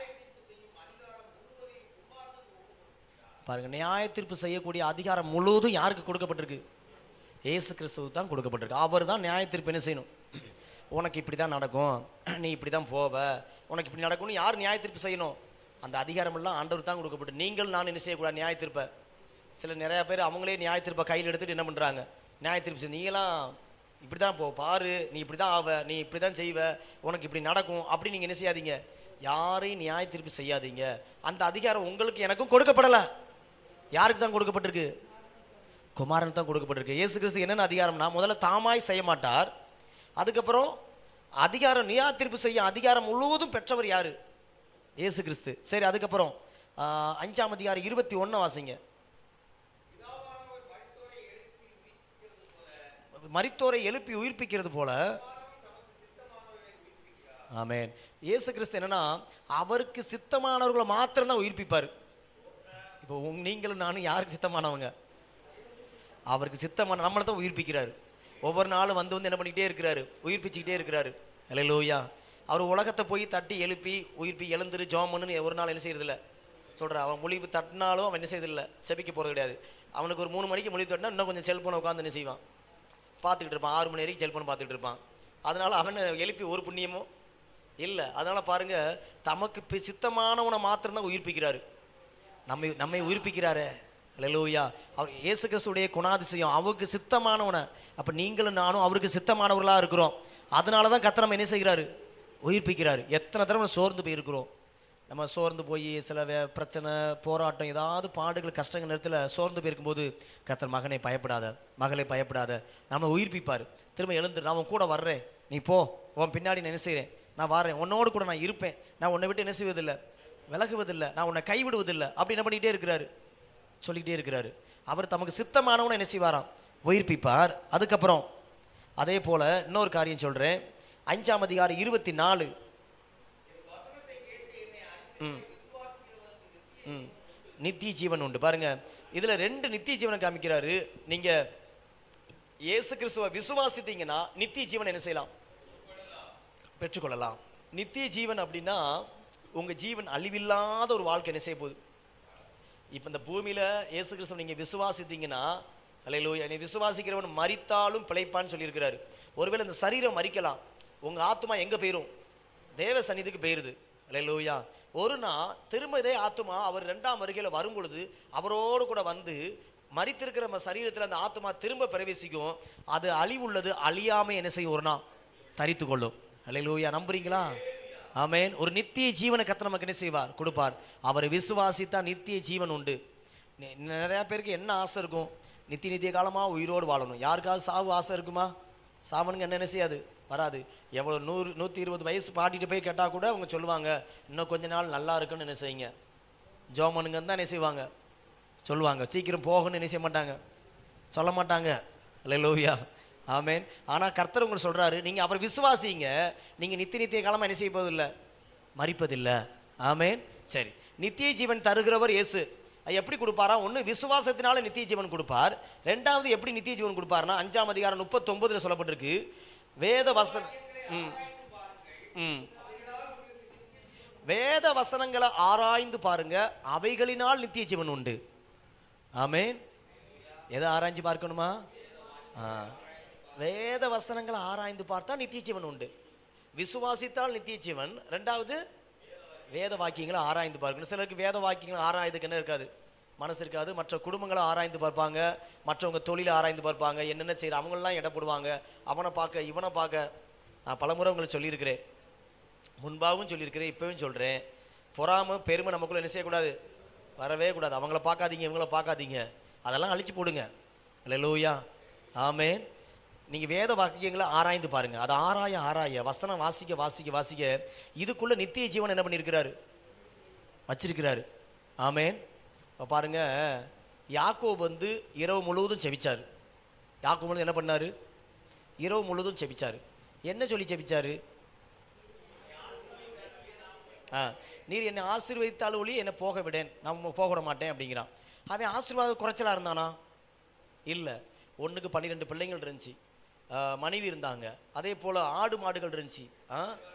பாருங்க நியாய தீர்ப்பு செய்யக்கூடிய அதிகாரம் முழுவதும் யாருக்கு கொடுக்கப்பட்டிருக்கு இயேசு கிறிஸ்துவுக்கு தான் கொடுக்கப்பட்டிருக்கு அவர் தான் நியாய தீர்ப்பு என்ன செய்யணும் உனக்கு இப்படி தான் நடக்கும் நீ இப்படி தான் போவ உனக்கு இப்படி நடக்கும்னு யார் நியாய தீர்ப்பு செய்யணும் அந்த அதிகாரம் எல்லாம் ஆண்டவர் தான் கொடுக்கப்பட்டு நீங்கள் நான் என்ன செய்யக்கூடாது நியாய தீர்ப்பை சில நிறைய பேர் அவங்களே நியாய தீர்ப்பை கையில் எடுத்துட்டு என்ன பண்றாங்க நியாய தீர்ப்பு செய்~ நீங்களாம் இப்படி தான் போ பாரு நீ இப்படி தான் ஆவ நீ இப்படி தான் செய்வ உனக்கு இப்படி நடக்கும் அப்படி நீங்க என்ன செய்யாதீங்க யாரையும் நியாய தீர்ப்பு செய்யாதீங்க அந்த அதிகாரம் உங்களுக்கு எனக்கும் கொடுக்கப்படலை யாருக்கு தான் கொடுக்கப்பட்டிருக்கு குமாரன் தான் கொடுக்கப்பட்டிருக்கு இயேசு கிறிஸ்து என்னென்ன அதிகாரம்னா முதல்ல தாமாய் செய்ய மாட்டார் அதுக்கப்புறம் அதிகாரம் நியா தீர்ப்பு செய்ய அதிகாரம் முழுவதும் பெற்றவர் யாரு இயேசு கிறிஸ்து சரி அதுக்கப்புறம் ஆஹ், அஞ்சாம் அதிகாரம் இருபத்தி ஒண்ணு வாசிங்க மரித்தோரை எழுப்பி உயிர்ப்பிக்கிறது போல ஆமென் இயேசு கிறிஸ்து என்னன்னா அவருக்கு சித்தமானவர்களை மாத்திரம் தான் உயிர்ப்பிப்பார் இப்போ உங்க நீங்களும் நானும் யாருக்கு சித்தமானவங்க அவருக்கு சித்தமான நம்மளை தான் உயிர்ப்பிக்கிறாரு ஒவ்வொரு நாளும் வந்து வந்து என்ன பண்ணிக்கிட்டே இருக்கிறாரு உயிர்ப்பிச்சுக்கிட்டே இருக்கிறாரு அல்லேலூயா அவர் உலகத்தை போய் தட்டி எழுப்பி உயிர்ப்பி எழுந்துரு ஜோமன்னு ஒரு நாள் என்ன செய்யறதில்ல சொல்ற அவன் மொழிவு தட்டினாலும் அவன் என்ன செய்யறதில்ல செபிக்க போறது கிடையாது அவனுக்கு ஒரு மூணு மணிக்கு மொழி தட்டினா இன்னும் கொஞ்சம் செல்போனை உட்காந்து என்ன செய்வான் பார்த்துக்கிட்டு இருப்பான் ஆறு மணி வரைக்கும் செல்போன் பார்த்துக்கிட்டு இருப்பான் அதனால அவனை எழுப்பி ஒரு புண்ணியமோ இல்லை அதனால பாருங்க தமக்கு பி- சித்தமானவனை மாத்திரம்தான் உயிர்ப்பிக்கிறாரு நம்மை நம்மை உயிர்ப்பிக்கிறாரே அல்லேலூயா அவர் இயேசு கிறிஸ்துடைய குணாதிசயம் அவருக்கு சித்தமானவனை அப்ப நீங்களும் நானும் அவருக்கு சித்தமானவர்களா இருக்கிறோம் அதனால தான் கத்த நம்ம என்ன செய்கிறாரு உயிர்ப்பிக்கிறாரு எத்தனை தடவை நம்ம சோர்ந்து போயிருக்கிறோம் நம்ம சோர்ந்து போய் சில வே பிரச்சனை போராட்டம் ஏதாவது பாடுகள் கஷ்டங்கள் நேரத்தில் சோர்ந்து போயிருக்கும்போது கத்தர் மகனை பயப்படாத மகளை பயப்படாத நம்ம உயிர்ப்பிப்பார் திரும்ப எழுந்து நான் உன் கூட வர்றேன் நீ போ உன் பின்னாடி நான் என்ன செய்கிறேன் நான் வரேன் உன்னோடு கூட நான் இருப்பேன் நான் உன்னை விட்டு என்ன செய்வதில்லை விலகுவதில்லை நான் உன்னை கைவிடுவதில்லை அப்படி என்ன பண்ணிக்கிட்டே இருக்கிறாரு சொல்லிக்கிட்டே இருக்கிறாரு அவர் தமக்கு சித்தமானவனை என்ன செய்வாராம் உயிர்ப்பிப்பார் அதுக்கப்புறம் அதே போல இன்னொரு காரியம் சொல்றேன் அஞ்சாம் அதிகாரம் இருபத்தி நாலு ம் ம் நித்திய ஜீவன் உண்டு பாருங்க இதுல ரெண்டு நித்திய ஜீவனை காமிக்கிறாரு நீங்க இயேசு கிறிஸ்துவை விசுவாசித்தீங்கன்னா நித்திய ஜீவன் என்ன செய்யலாம் பெற்றுக்கொள்ளலாம் நித்திய ஜீவன் அப்படின்னா உங்க ஜீவன் அழிவில்லாத ஒரு வாழ்க்கை என்ன செய்ய போகுது இப்ப இந்த பூமியில இயேசு கிறிஸ்துவ நீங்க விசுவாசித்தீங்கன்னா அல்லேலூயா நீ விசுவாசிக்கிறவன் மரித்தாலும் பிழைப்பான்னு சொல்லியிருக்கிறாரு ஒருவேளை இந்த சரீரம் மறிக்கலாம் உங்க ஆத்மா எங்க போயிரும் தேவ சந்நிதிக்கு போயிருது அல்லேலூயா ஒரு நாள் திரும்ப இதே ஆத்மா அவர் ரெண்டாம் வருகையில வரும் பொழுது அவரோடு கூட வந்து மரித்திருக்கிற நம்ம சரீரத்துல அந்த ஆத்மா திரும்ப பிரவேசிக்கும் அது அழிவுள்ளது அழியாம என்ன செய்யும் ஒரு நாள் தரித்து கொள்ளும் அல்லேலூயா நம்புறீங்களா ஆமென் ஒரு நித்திய ஜீவனை கத்த நமக்கு என்ன செய்வார் கொடுப்பார் அவரை விசுவாசித்தா நித்திய ஜீவன் உண்டு நி- நிறைய பேருக்கு என்ன ஆசை இருக்கும் நித்திய நித்திய காலமா உயிரோடு வாழணும் யாருக்காவது சாவு ஆசை இருக்குமா சாவனுங்க என்ன என்ன செய்யாது வராது எவ்வளவு நூறு நூத்தி இருபது வயசு பாட்டிட்டு போய் கேட்டா கூட அவங்க சொல்லுவாங்க இன்னும் கொஞ்ச நாள் நல்லா இருக்குன்னு என்ன செய்யுங்க ஜோமனுங்க தான் என்ன செய்வாங்க சொல்லுவாங்க சீக்கிரம் போகணும்னு என்ன செய்ய மாட்டாங்க சொல்ல மாட்டாங்க அல்லேலூயா ஆமென் ஆனா கர்த்தர் உங்களுக்கு சொல்றாரு நீங்க அவர் விசுவாசிங்க நீங்க நித்திய நித்திய காலமா என்ன செய்ய போவதில்லை மறிப்பதில்லை ஆமென் சரி நித்திய ஜீவன் தருகிறவர் இயேசு அது எப்படி கொடுப்பாரா ஒண்ணு விசுவாசத்தினால நித்திய ஜீவன் கொடுப்பார் ரெண்டாவது எப்படி நித்திய ஜீவன் கொடுப்பார்னா அஞ்சாம் அதிகாரம் முப்பத்தொன்பதுல சொல்லப்பட்டிருக்கு வேத வசன ம் ம் வேத வசனங்களை ஆராய்ந்து பாருங்க அவைகளினால் நித்திய ஜீவன் உண்டு ஆமென் எதை ஆராய்ஞ்சு பார்க்கணுமா ஆ. வேத வசனங்களை ஆராய்ந்து பார்த்தா நித்திய ஜீவன் உண்டு விசுவாசித்தால் நித்திய ஜீவன் ரெண்டாவது வேத வாக்கியங்களை ஆராய்ந்து பார்க்கணும் சிலருக்கு வேத வாக்கியங்களை ஆராய்றதுக்கு என்ன இருக்காது மனசு இருக்காது மற்ற குடும்பங்களை ஆராய்ந்து பார்ப்பாங்க மற்றவங்க தொழிலை ஆராய்ந்து பார்ப்பாங்க என்னென்ன செய்யற அவங்களெல்லாம் இடம் போடுவாங்க அவனை பார்க்க இவனை பார்க்க நான் பலமுறை உங்களுக்கு சொல்லியிருக்கிறேன் முன்பாகவும் சொல்லியிருக்கிறேன் இப்பவும் சொல்றேன் பொறாம பெருமை நமக்குள்ள என்ன செய்யக்கூடாது வரவே கூடாது அவங்கள பார்க்காதீங்க இவங்கள பார்க்காதீங்க அதெல்லாம் அழிச்சு போடுங்க அல்லேலூயா ஆமென் நீங்க வேத வாக்கியங்களை ஆராய்ந்து பாருங்க அதை ஆராய ஆராய வசனம் வாசிக்க வாசிக்க வாசிக்க இதுக்குள்ள நித்திய ஜீவன் என்ன பண்ணியிருக்கிறாரு வச்சிருக்கிறாரு ஆமென் இப்ப பாருங்க யாக்கோப் வந்து இரவு முழுவதும் செபிச்சாரு யாக்கோப் முழுவதும் என்ன பண்ணாரு இரவு முழுவதும் செபிச்சாரு என்ன சொல்லி செபிச்சாரு ஆ நீர் என்னை ஆசீர்வதித்தால் ஒளி என்னை போக விடேன் நான் போக விட மாட்டேன் அப்படிங்கிறான் அவன் ஆசீர்வாதம் குறைச்சலா இருந்தானா இல்லை ஒண்ணுக்கு பன்னிரெண்டு பிள்ளைங்கள் இருந்துச்சு ஆ, மனைவி இருந்தாங்க அதே போல ஆடு மாடுகள் இருந்துச்சு ஆ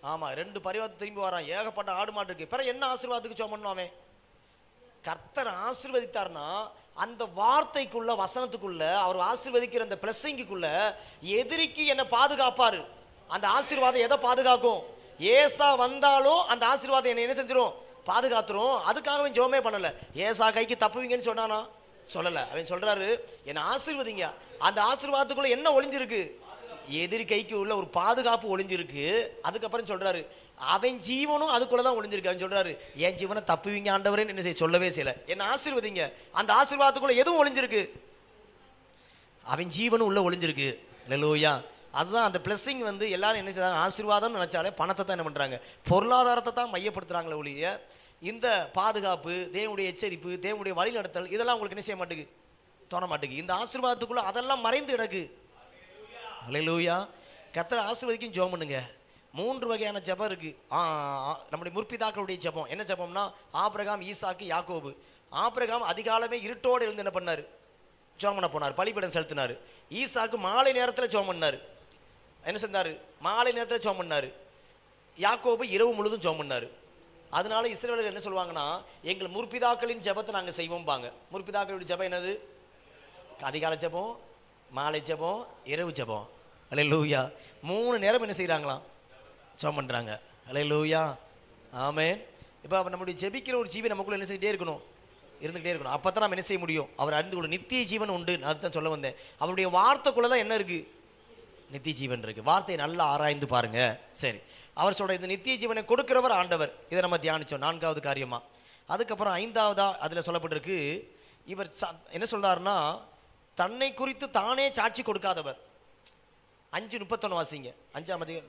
ஆமா ரெண்டு பரிவாரத்தை திரும்பி வரான் ஏகப்பட்ட ஆடு மாடு இருக்கு பிறகு என்ன ஆசீர்வாதத்துக்கு ஜெபம் பண்ணுவான் அவன் கர்த்தர் ஆசீர்வதித்தார்னா அந்த வார்த்தைக்குள்ள வசனத்துக்குள்ள அவர் ஆசீர்வதிக்கிற அந்த பிளஸிங்குக்குள்ள எதிரிக்கு என்ன பாதுகாப்பாரு அந்த ஆசீர்வாதம் எதை பாதுகாக்கும் ஏசா வந்தாலும் அந்த ஆசீர்வாதம் என்ன என்ன செஞ்சிரும் பாதுகாத்துரும் அதுக்காக அவன் ஜெபமே பண்ணல ஏசா கைக்கு தப்புவீங்கன்னு சொன்னானா சொல்லல அவன் சொல்றாரு என்ன ஆசீர்வதிங்க அந்த ஆசீர்வாதத்துக்குள்ள என்ன ஒளிஞ்சிருக்கு எதிரி கைக்கு உள்ள ஒரு பாதுகாப்பு ஒளிஞ்சிருக்கு அதுக்கப்புறம் சொல்றாரு அவன் ஜீவனும் அதுக்குள்ள தான் ஒளிஞ்சிருக்கு அவன் சொல்றாரு என் ஜீவனை தப்புவீங்க ஆண்டவரேன்னு என்ன செய்ய சொல்லவே செய்யல என்ன ஆசீர்வதிங்க அந்த ஆசீர்வாதத்துக்குள்ள எதுவும் ஒளிஞ்சிருக்கு அவன் ஜீவனும் உள்ள ஒளிஞ்சிருக்கு லலோயா அதுதான் அந்த பிளஸிங் வந்து எல்லாரும் என்ன செய்றாங்க ஆசீர்வாதம்னு நினைச்சாலே பணத்தை தான் என்ன பண்றாங்க பொருளாதாரத்தை தான் மையப்படுத்துறாங்களே ஒழிய இந்த பாதுகாப்பு தேவனுடைய எச்சரிப்பு தேவனுடைய வழிநடத்தல் இதெல்லாம் உங்களுக்கு என்ன செய்ய மாட்டேங்குது தோண மாட்டேங்குது இந்த ஆசீர்வாதத்துக்குள்ள அதெல்லாம் மறைந்து கிடக்கு ஹalleluya கர்த்தர் ஆசீர்வதிக்கும் ஜெபம் பண்ணுங்க மூன்று வகையான ஜெபம் இருக்கு ஆ, ஆ, நம்முடைய முற்பிதாக்களுடைய ஜெபம் என்ன ஜெபம்னா ஆபிரகாம் ஈசாக்கு யாக்கோபு ஆபிரகாம் அதிகாலமே இருட்டோடு எழுந்து என்ன பண்ணாரு ஜெபம் பண்ண போனார் பலிபீடம் செலுத்தினார் ஈசாக்கு மாலை நேரத்தில் ஜெபம் பண்ணார் என்ன செஞ்சாரு மாலை நேரத்தில் ஜெபம் பண்ணாரு யாக்கோபு இரவு முழுதும் ஜெபம் பண்ணாரு அதனால இஸ்ரவேலர் என்ன சொல்லுவாங்கன்னா எங்கள் முற்பிதாக்களின் ஜெபத்தை நாங்கள் செய்வோம்பாங்க முற்பிதாக்களுடைய ஜெபம் என்னது அதிகாலை ஜெபம் மாலை ஜெபம் இரவு ஜெபம் அலே லூயா மூணு நேரம் என்ன செய்கிறாங்களாம் ஜெபம் பண்ணுறாங்க அலே லூயா ஆமே இப்போ நம்முடைய ஜெபிக்கிற ஒரு ஜீவி நமக்குள்ள என்ன செஞ்சுட்டே இருக்கணும் இருந்துகிட்டே இருக்கணும் அப்போ தான் நம்ம என்ன செய்ய முடியும் அவர் அறிந்து கொள்ள நித்திய ஜீவன் உண்டு நான் அதுதான் சொல்ல வந்தேன் அவருடைய வார்த்தைக்குள்ள தான் என்ன இருக்கு நித்திய ஜீவன் இருக்கு வார்த்தையை நல்லா ஆராய்ந்து பாருங்க சரி அவர் சொல்ற இந்த நித்திய ஜீவனை கொடுக்கிறவர் ஆண்டவர் இதை நம்ம தியானிச்சோம் நான்காவது காரியமா அதுக்கப்புறம் ஐந்தாவதா அதுல சொல்லப்பட்டிருக்கு இவர் சா- என்ன சொல்றாருன்னா தன்னை குறித்து தானே சாட்சி கொடுக்காதவர் அஞ்சு முப்பத்தொன்னு வாசிங்க அஞ்சாம் அதிகம்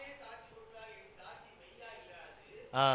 ஆ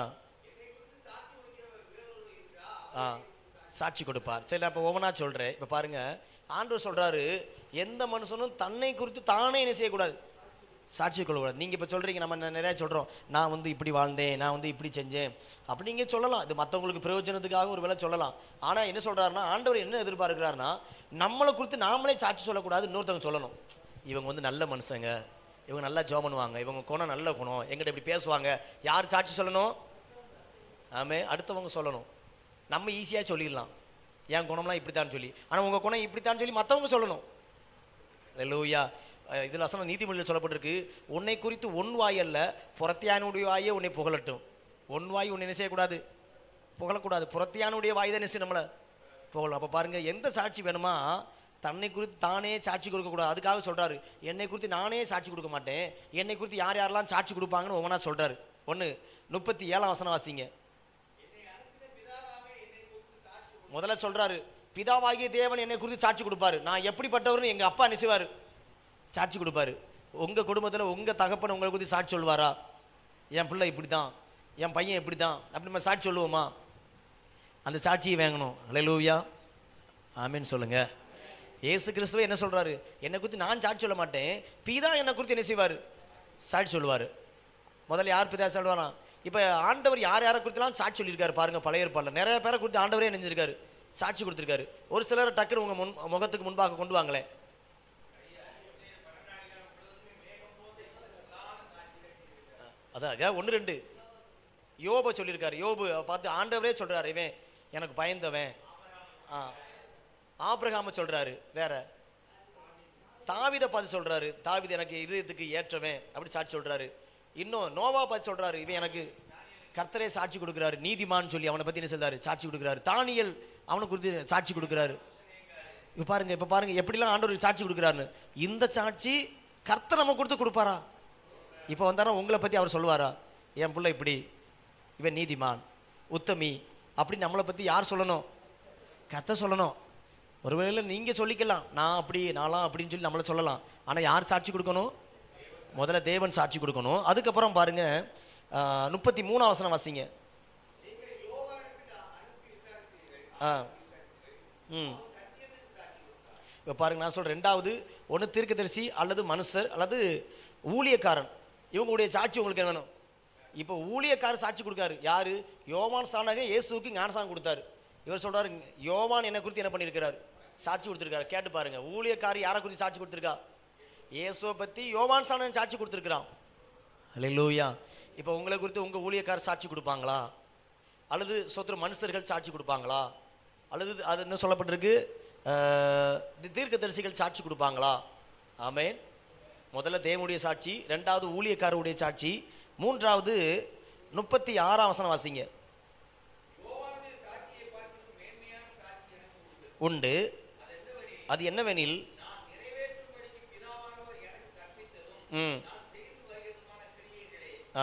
ஆ சாட்சி கொடுப்பார் சரி அப்போ ஒவ்வொன்றா சொல்கிறேன் இப்போ பாருங்க ஆண்டவர் சொல்றாரு எந்த மனுஷனும் தன்னை குறித்து தானே என்ன செய்யக்கூடாது சாட்சி கொள்ளக்கூடாது நீங்கள் இப்போ சொல்கிறீங்க நம்ம நெ- நிறைய சொல்கிறோம் நான் வந்து இப்படி வாழ்ந்தேன் நான் வந்து இப்படி செஞ்சேன் அப்படி நீங்கள் சொல்லலாம் இது மற்றவங்களுக்கு பிரயோஜனத்துக்காக ஒரு வேளை சொல்லலாம் ஆனால் என்ன சொல்கிறாருன்னா ஆண்டவர் என்ன எதிர்பார்க்கிறாருன்னா நம்மளை குறித்து நாமளே சாட்சி சொல்லக்கூடாது இன்னொருத்தவங்க சொல்லணும் இவங்க வந்து நல்ல மனுஷங்க இவங்க நல்லா ஜோம் பண்ணுவாங்க இவங்க குணம் நல்ல குணம் எங்கிட்ட இப்படி பேசுவாங்க யார் சாட்சி சொல்லணும் ஆமே அடுத்தவங்க சொல்லணும் நம்ம ஈஸியாக சொல்லிடலாம் என் குணம்லாம் இப்படித்தான் சொல்லி ஆனால் உங்கள் குணம் இப்படித்தான் சொல்லி மற்றவங்க சொல்லணும் லூயா இதில் வசனம் நீதிமொழியில் சொல்லப்பட்டிருக்கு உன்னை குறித்து ஒன் வாய் அல்ல புறத்தியானுடைய வாயே உன்னை புகழட்டும் ஒன் வாய் உன்னை என்ன செய்யக்கூடாது புகழக்கூடாது புறத்தியானுடைய வாய் தான் நினைச்சு நம்மளை புகழும் அப்போ பாருங்க எந்த சாட்சி வேணுமா தன்னை குறித்து தானே சாட்சி கொடுக்கக்கூடாது அதுக்காக சொல்றாரு என்னை குறித்து நானே சாட்சி கொடுக்க மாட்டேன் என்னை குறித்து யார் யாரெல்லாம் சாட்சி கொடுப்பாங்கன்னு ஒவ்வொன்றா சொல்றாரு ஒன்று முப்பத்தி ஏழாம் வசனம் வாசிங்க முதல்ல சொல்றாரு பிதாவாகிய தேவன் என்னை குறித்து சாட்சி கொடுப்பாரு நான் எப்படிப்பட்டவர்னு எங்க அப்பா நினைச்சுவாரு சாட்சி கொடுப்பாரு உங்க குடும்பத்துல உங்க தகப்பன் உங்களை குறித்து சாட்சி சொல்வாரா என் பிள்ளை இப்படிதான் என் பையன் இப்படிதான் அப்படி நம்ம சாட்சி சொல்லுவோமா அந்த சாட்சியை வாங்கணும் அலையலூயா ஆமேன்னு சொல்லுங்க இயேசு கிறிஸ்துவே என்ன சொல்றாரு என்னை குறித்து நான் சாட்சி சொல்ல மாட்டேன் பிதா என்னை குறித்து என்ன செய்வார் சாட்சி சொல்லுவார் முதல்ல யார் பிதா சொல்லுவாராம் இப்போ ஆண்டவர் யார் யாரை குறித்துலாம் சாட்சி சொல்லியிருக்காரு பாருங்க பழைய ஏற்பாடுல நிறைய பேரை குறித்து ஆண்டவரே நினைஞ்சிருக்காரு சாட்சி கொடுத்துருக்காரு ஒரு சிலர் டக்குனு உங்க முன் முகத்துக்கு முன்பாக கொண்டு வாங்களேன் அதான் அதான் ஒன்று ரெண்டு யோபை சொல்லியிருக்காரு யோபு பார்த்து ஆண்டவரே சொல்றாரு இவன் எனக்கு பயந்தவன் ஆ ஆபிரகாம சொல்றாரு வேற தாவிதை பார்த்து சொல்றாரு தாவித எனக்கு இதயத்துக்கு ஏற்றவன் அப்படி சாட்சி சொல்றாரு இன்னும் நோவா பார்த்து சொல்றாரு இவன் எனக்கு கர்த்தரே சாட்சி கொடுக்குறாரு நீதிமான் சொல்லி அவனை பத்தி என்ன சொல்றாரு சாட்சி கொடுக்குறாரு தானியல் அவனுக்கு குறித்து சாட்சி கொடுக்குறாரு இப்ப பாருங்க இப்ப பாருங்க எப்படிலாம் ஆண்டவர் சாட்சி கொடுக்குறாருன்னு இந்த சாட்சி கர்த்தர் நம்ம கொடுத்து கொடுப்பாரா இப்போ வந்தாரா உங்களை பத்தி அவர் சொல்லுவாரா என் புள்ள இப்படி இவன் நீதிமான் உத்தமி அப்படி நம்மளை பத்தி யார் சொல்லணும் கத்த சொல்லணும் ஒருவேளை நீங்க சொல்லிக்கலாம் நான் அப்படி நான்லாம் அப்படின்னு சொல்லி நம்மள சொல்லலாம் ஆனா யார் சாட்சி கொடுக்கணும் முதல்ல தேவன் சாட்சி கொடுக்கணும் அதுக்கப்புறம் பாருங்க முப்பத்தி மூணாம் வசனம் வாசிங்க ஆ ம் இப்போ பாருங்க நான் சொல்றேன் ரெண்டாவது ஒன்று தீர்க்கதரிசி அல்லது மனுஷர் அல்லது ஊழியக்காரன் இவங்களுடைய சாட்சி உங்களுக்கு என்ன வேணும் இப்போ ஊழியக்காரர் சாட்சி கொடுக்காரு யாரு யோவான் சாணக இயேசுவுக்கு ஞானசானம் கொடுத்தாரு இவர் சொல்றாரு யோவான் என்னை குறித்து என்ன பண்ணியிருக்கிறார் சாட்சி கொடுத்துருக்காரு கேட்டு பாருங்க ஊழியக்காரி யாரை குறித்து சாட்சி கொடுத்துருக்கா இயேசுவை பத்தி யோவான் சாணகன் சாட்சி கொடுத்துருக்கிறான் ஹalleluya இப்போ உங்களை குறித்து உங்க ஊழியக்காரர் சாட்சி கொடுப்பாங்களா அல்லது சொத்துற மனுஷர்கள் சாட்சி கொடுப்பாங்களா அல்லது அது என்ன சொல்லப்பட்டிருக்கு அஹ், தி- தீர்க்கதரிசிகள் சாட்சி கொடுப்பாங்களா ஆமென் முதல்ல தேவனுடைய சாட்சி ரெண்டாவது ஊழியக்காரருடைய சாட்சி மூன்றாவது முப்பத்தி ஆறாம் வசனம் வாசிங்க உண்டு அது என்னவெனில் ம் ஆ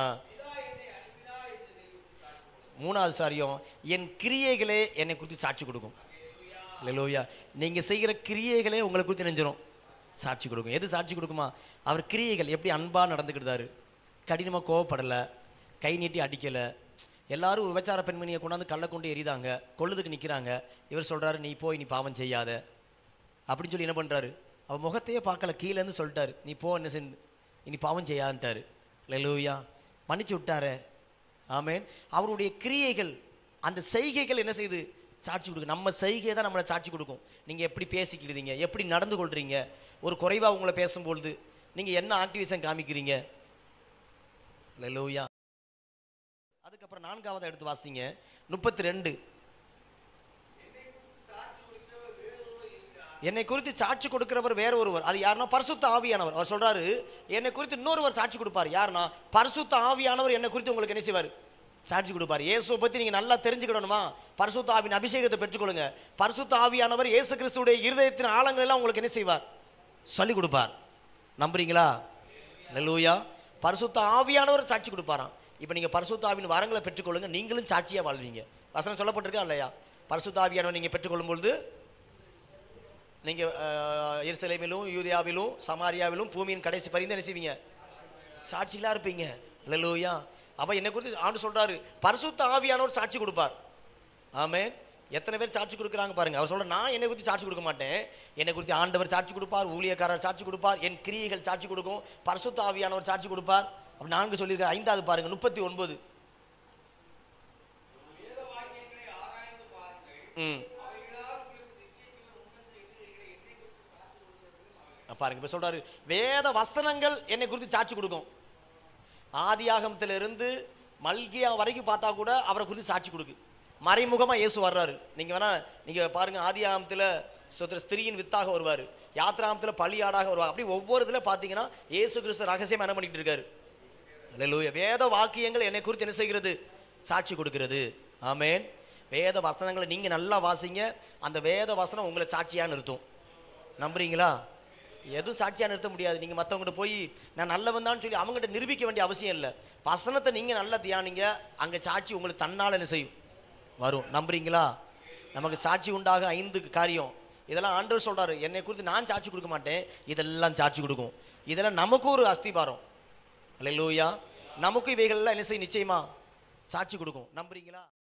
மூணாவது சாரியம் என் கிரியைகளே என்னை குறித்து சாட்சி கொடுக்கும் லெலோயா நீங்க செய்கிற கிரியைகளே உங்களை குறித்து நெஞ்சிரும் சாட்சி கொடுக்கும் எது சாட்சி கொடுக்குமா அவர் கிரியைகள் எப்படி அன்பா நடந்துக்கிட்டாரு கடினமா கோவப்படல கை நீட்டி அடிக்கல எல்லாரும் விபச்சார பெண்மணியை கொண்டாந்து கல்லை கொண்டு எரிதாங்க கொள்ளுதுக்கு நிக்கிறாங்க இவர் சொல்றாரு நீ போய் நீ பாவம் செய்யாத அப்படின்னு சொல்லி என்ன பண்றாரு அவ முகத்தையே பார்க்கல கீழே இருந்து சொல்லிட்டாரு நீ போ என்ன செஞ்சு இனி பாவம் செய்யான்ட்டாரு லெலூயா மன்னிச்சு விட்டாரே ஆமென் அவருடைய கிரியைகள் அந்த செய்கைகள் என்ன செய்யுது சாட்சி கொடுக்கும் நம்ம செய்கை தான் நம்மளை சாட்சி கொடுக்கும் நீங்க எப்படி பேசிக்கிடுறீங்க எப்படி நடந்து கொள்றீங்க ஒரு குறைவா உங்களை பேசும்பொழுது நீங்க என்ன ஆக்டிவிசம் காமிக்கிறீங்க லெலூயா அதுக்கப்புறம் நான்காவது எடுத்து வாசிங்க முப்பத்தி ரெண்டு என்னை குறித்து சாட்சி கொடுக்கிறவர் வேற ஒருவர் அது யாருன்னா பரிசுத்த ஆவியானவர் அவர் சொல்றாரு என்னை குறித்து இன்னொருவர் சாட்சி கொடுப்பார் யாருன்னா பரிசுத்த ஆவியானவர் என்னை குறித்து உங்களுக்கு என்ன செய்வார் சாட்சி கொடுப்பார் இயேசுவை பத்தி நீங்க நல்லா தெரிஞ்சுக்கிடணுமா பரிசுத்த ஆவியின் அபிஷேகத்தை பெற்றுக்கொள்ளுங்க பரிசுத்த ஆவியானவர் இயேசு கிறிஸ்துடைய இருதயத்தின் ஆழங்கள் எல்லாம் உங்களுக்கு என்ன செய்வார் சொல்லி கொடுப்பார் நம்புறீங்களா லூயா பரிசுத்த ஆவியானவர் சாட்சி கொடுப்பாராம் இப்போ நீங்க பரிசுத்த ஆவியின் வரங்களை பெற்றுக்கொள்ளுங்க நீங்களும் சாட்சியா வாழ்வீங்க வசனம் சொல்லப்பட்டிருக்கா இல்லையா பரிசுத்த ஆவியானவர் நீங்க பெற்றுக்கொள்ளும் பொழுது நீங்க அஹ், எருசலேமிலும் யூதியாவிலும் சமாரியாவிலும் பூமியின் கடைசி பரிந்து என்ன செய்வீங்க சாட்சிகளா இருப்பீங்க லலூயா அப்ப என்னை குறித்து ஆண்டு சொல்றாரு பரிசுத்த ஆவியானவர் சாட்சி கொடுப்பார் ஆமென் எத்தனை பேர் சாட்சி கொடுக்குறாங்க பாருங்க அவர் சொல்ற நான் என்னை குறித்து சாட்சி கொடுக்க மாட்டேன் என்னை குறித்து ஆண்டவர் சாட்சி கொடுப்பார் ஊழியக்காரர் சாட்சி கொடுப்பார் என் கிரியைகள் சாட்சி கொடுக்கும் பரிசுத்த ஆவியானவர் சாட்சி கொடுப்பார் அப்ப நான்கு சொல்லியிருக்க ஐந்தாவது பாருங்க முப்பத்தி ஒன்பது ம் பாருங்க இப்ப சொல்றாரு வேத வசனங்கள் என்னை குறித்து சாட்சி கொடுக்கும் ஆதியாகமத்திலிருந்து மல்கியா வரைக்கும் பார்த்தா கூட அவரை குறித்து சாட்சி கொடுக்கு மறைமுகமா இயேசு வர்றாரு நீங்க வேணா நீங்க பாருங்க ஆதியாகமத்துல சொத்திர ஸ்திரியின் வித்தாக வருவாரு யாத்ராமத்துல பலியாடாக வருவார் அப்படி ஒவ்வொரு இதுல பாத்தீங்கன்னா இயேசு கிறிஸ்து ரகசியம் என்ன பண்ணிட்டு இருக்காரு அல்லேலூயா வேத வாக்கியங்கள் என்னை குறித்து என்ன செய்கிறது சாட்சி கொடுக்கிறது ஆமென் வேத வசனங்களை நீங்க நல்லா வாசிங்க அந்த வேத வசனம் உங்களை சாட்சியா நிறுத்தும் நம்புறீங்களா எதுவும் சாட்சியா நிறுத்த முடியாது நீங்க மத்தவங்ககிட்ட போய் நான் நல்லவன் தான் சொல்லி அவங்ககிட்ட நிரூபிக்க வேண்டிய அவசியம் இல்லை வசனத்தை நீங்க நல்லா தியானிங்க அங்க சாட்சி உங்களுக்கு தன்னால என்ன செய்யும் வரும் நம்புறீங்களா நமக்கு சாட்சி உண்டாக ஐந்து காரியம் இதெல்லாம் ஆண்டவர் சொல்றாரு என்னை குறித்து நான் சாட்சி கொடுக்க மாட்டேன் இதெல்லாம் சாட்சி கொடுக்கும் இதெல்லாம் நமக்கு ஒரு அஸ்திபாரம் அல்லேலூயா நமக்கு இவைகள்லாம் என்ன செய்யும் நிச்சயமா சாட்சி கொடுக்கும் நம்புறீங்களா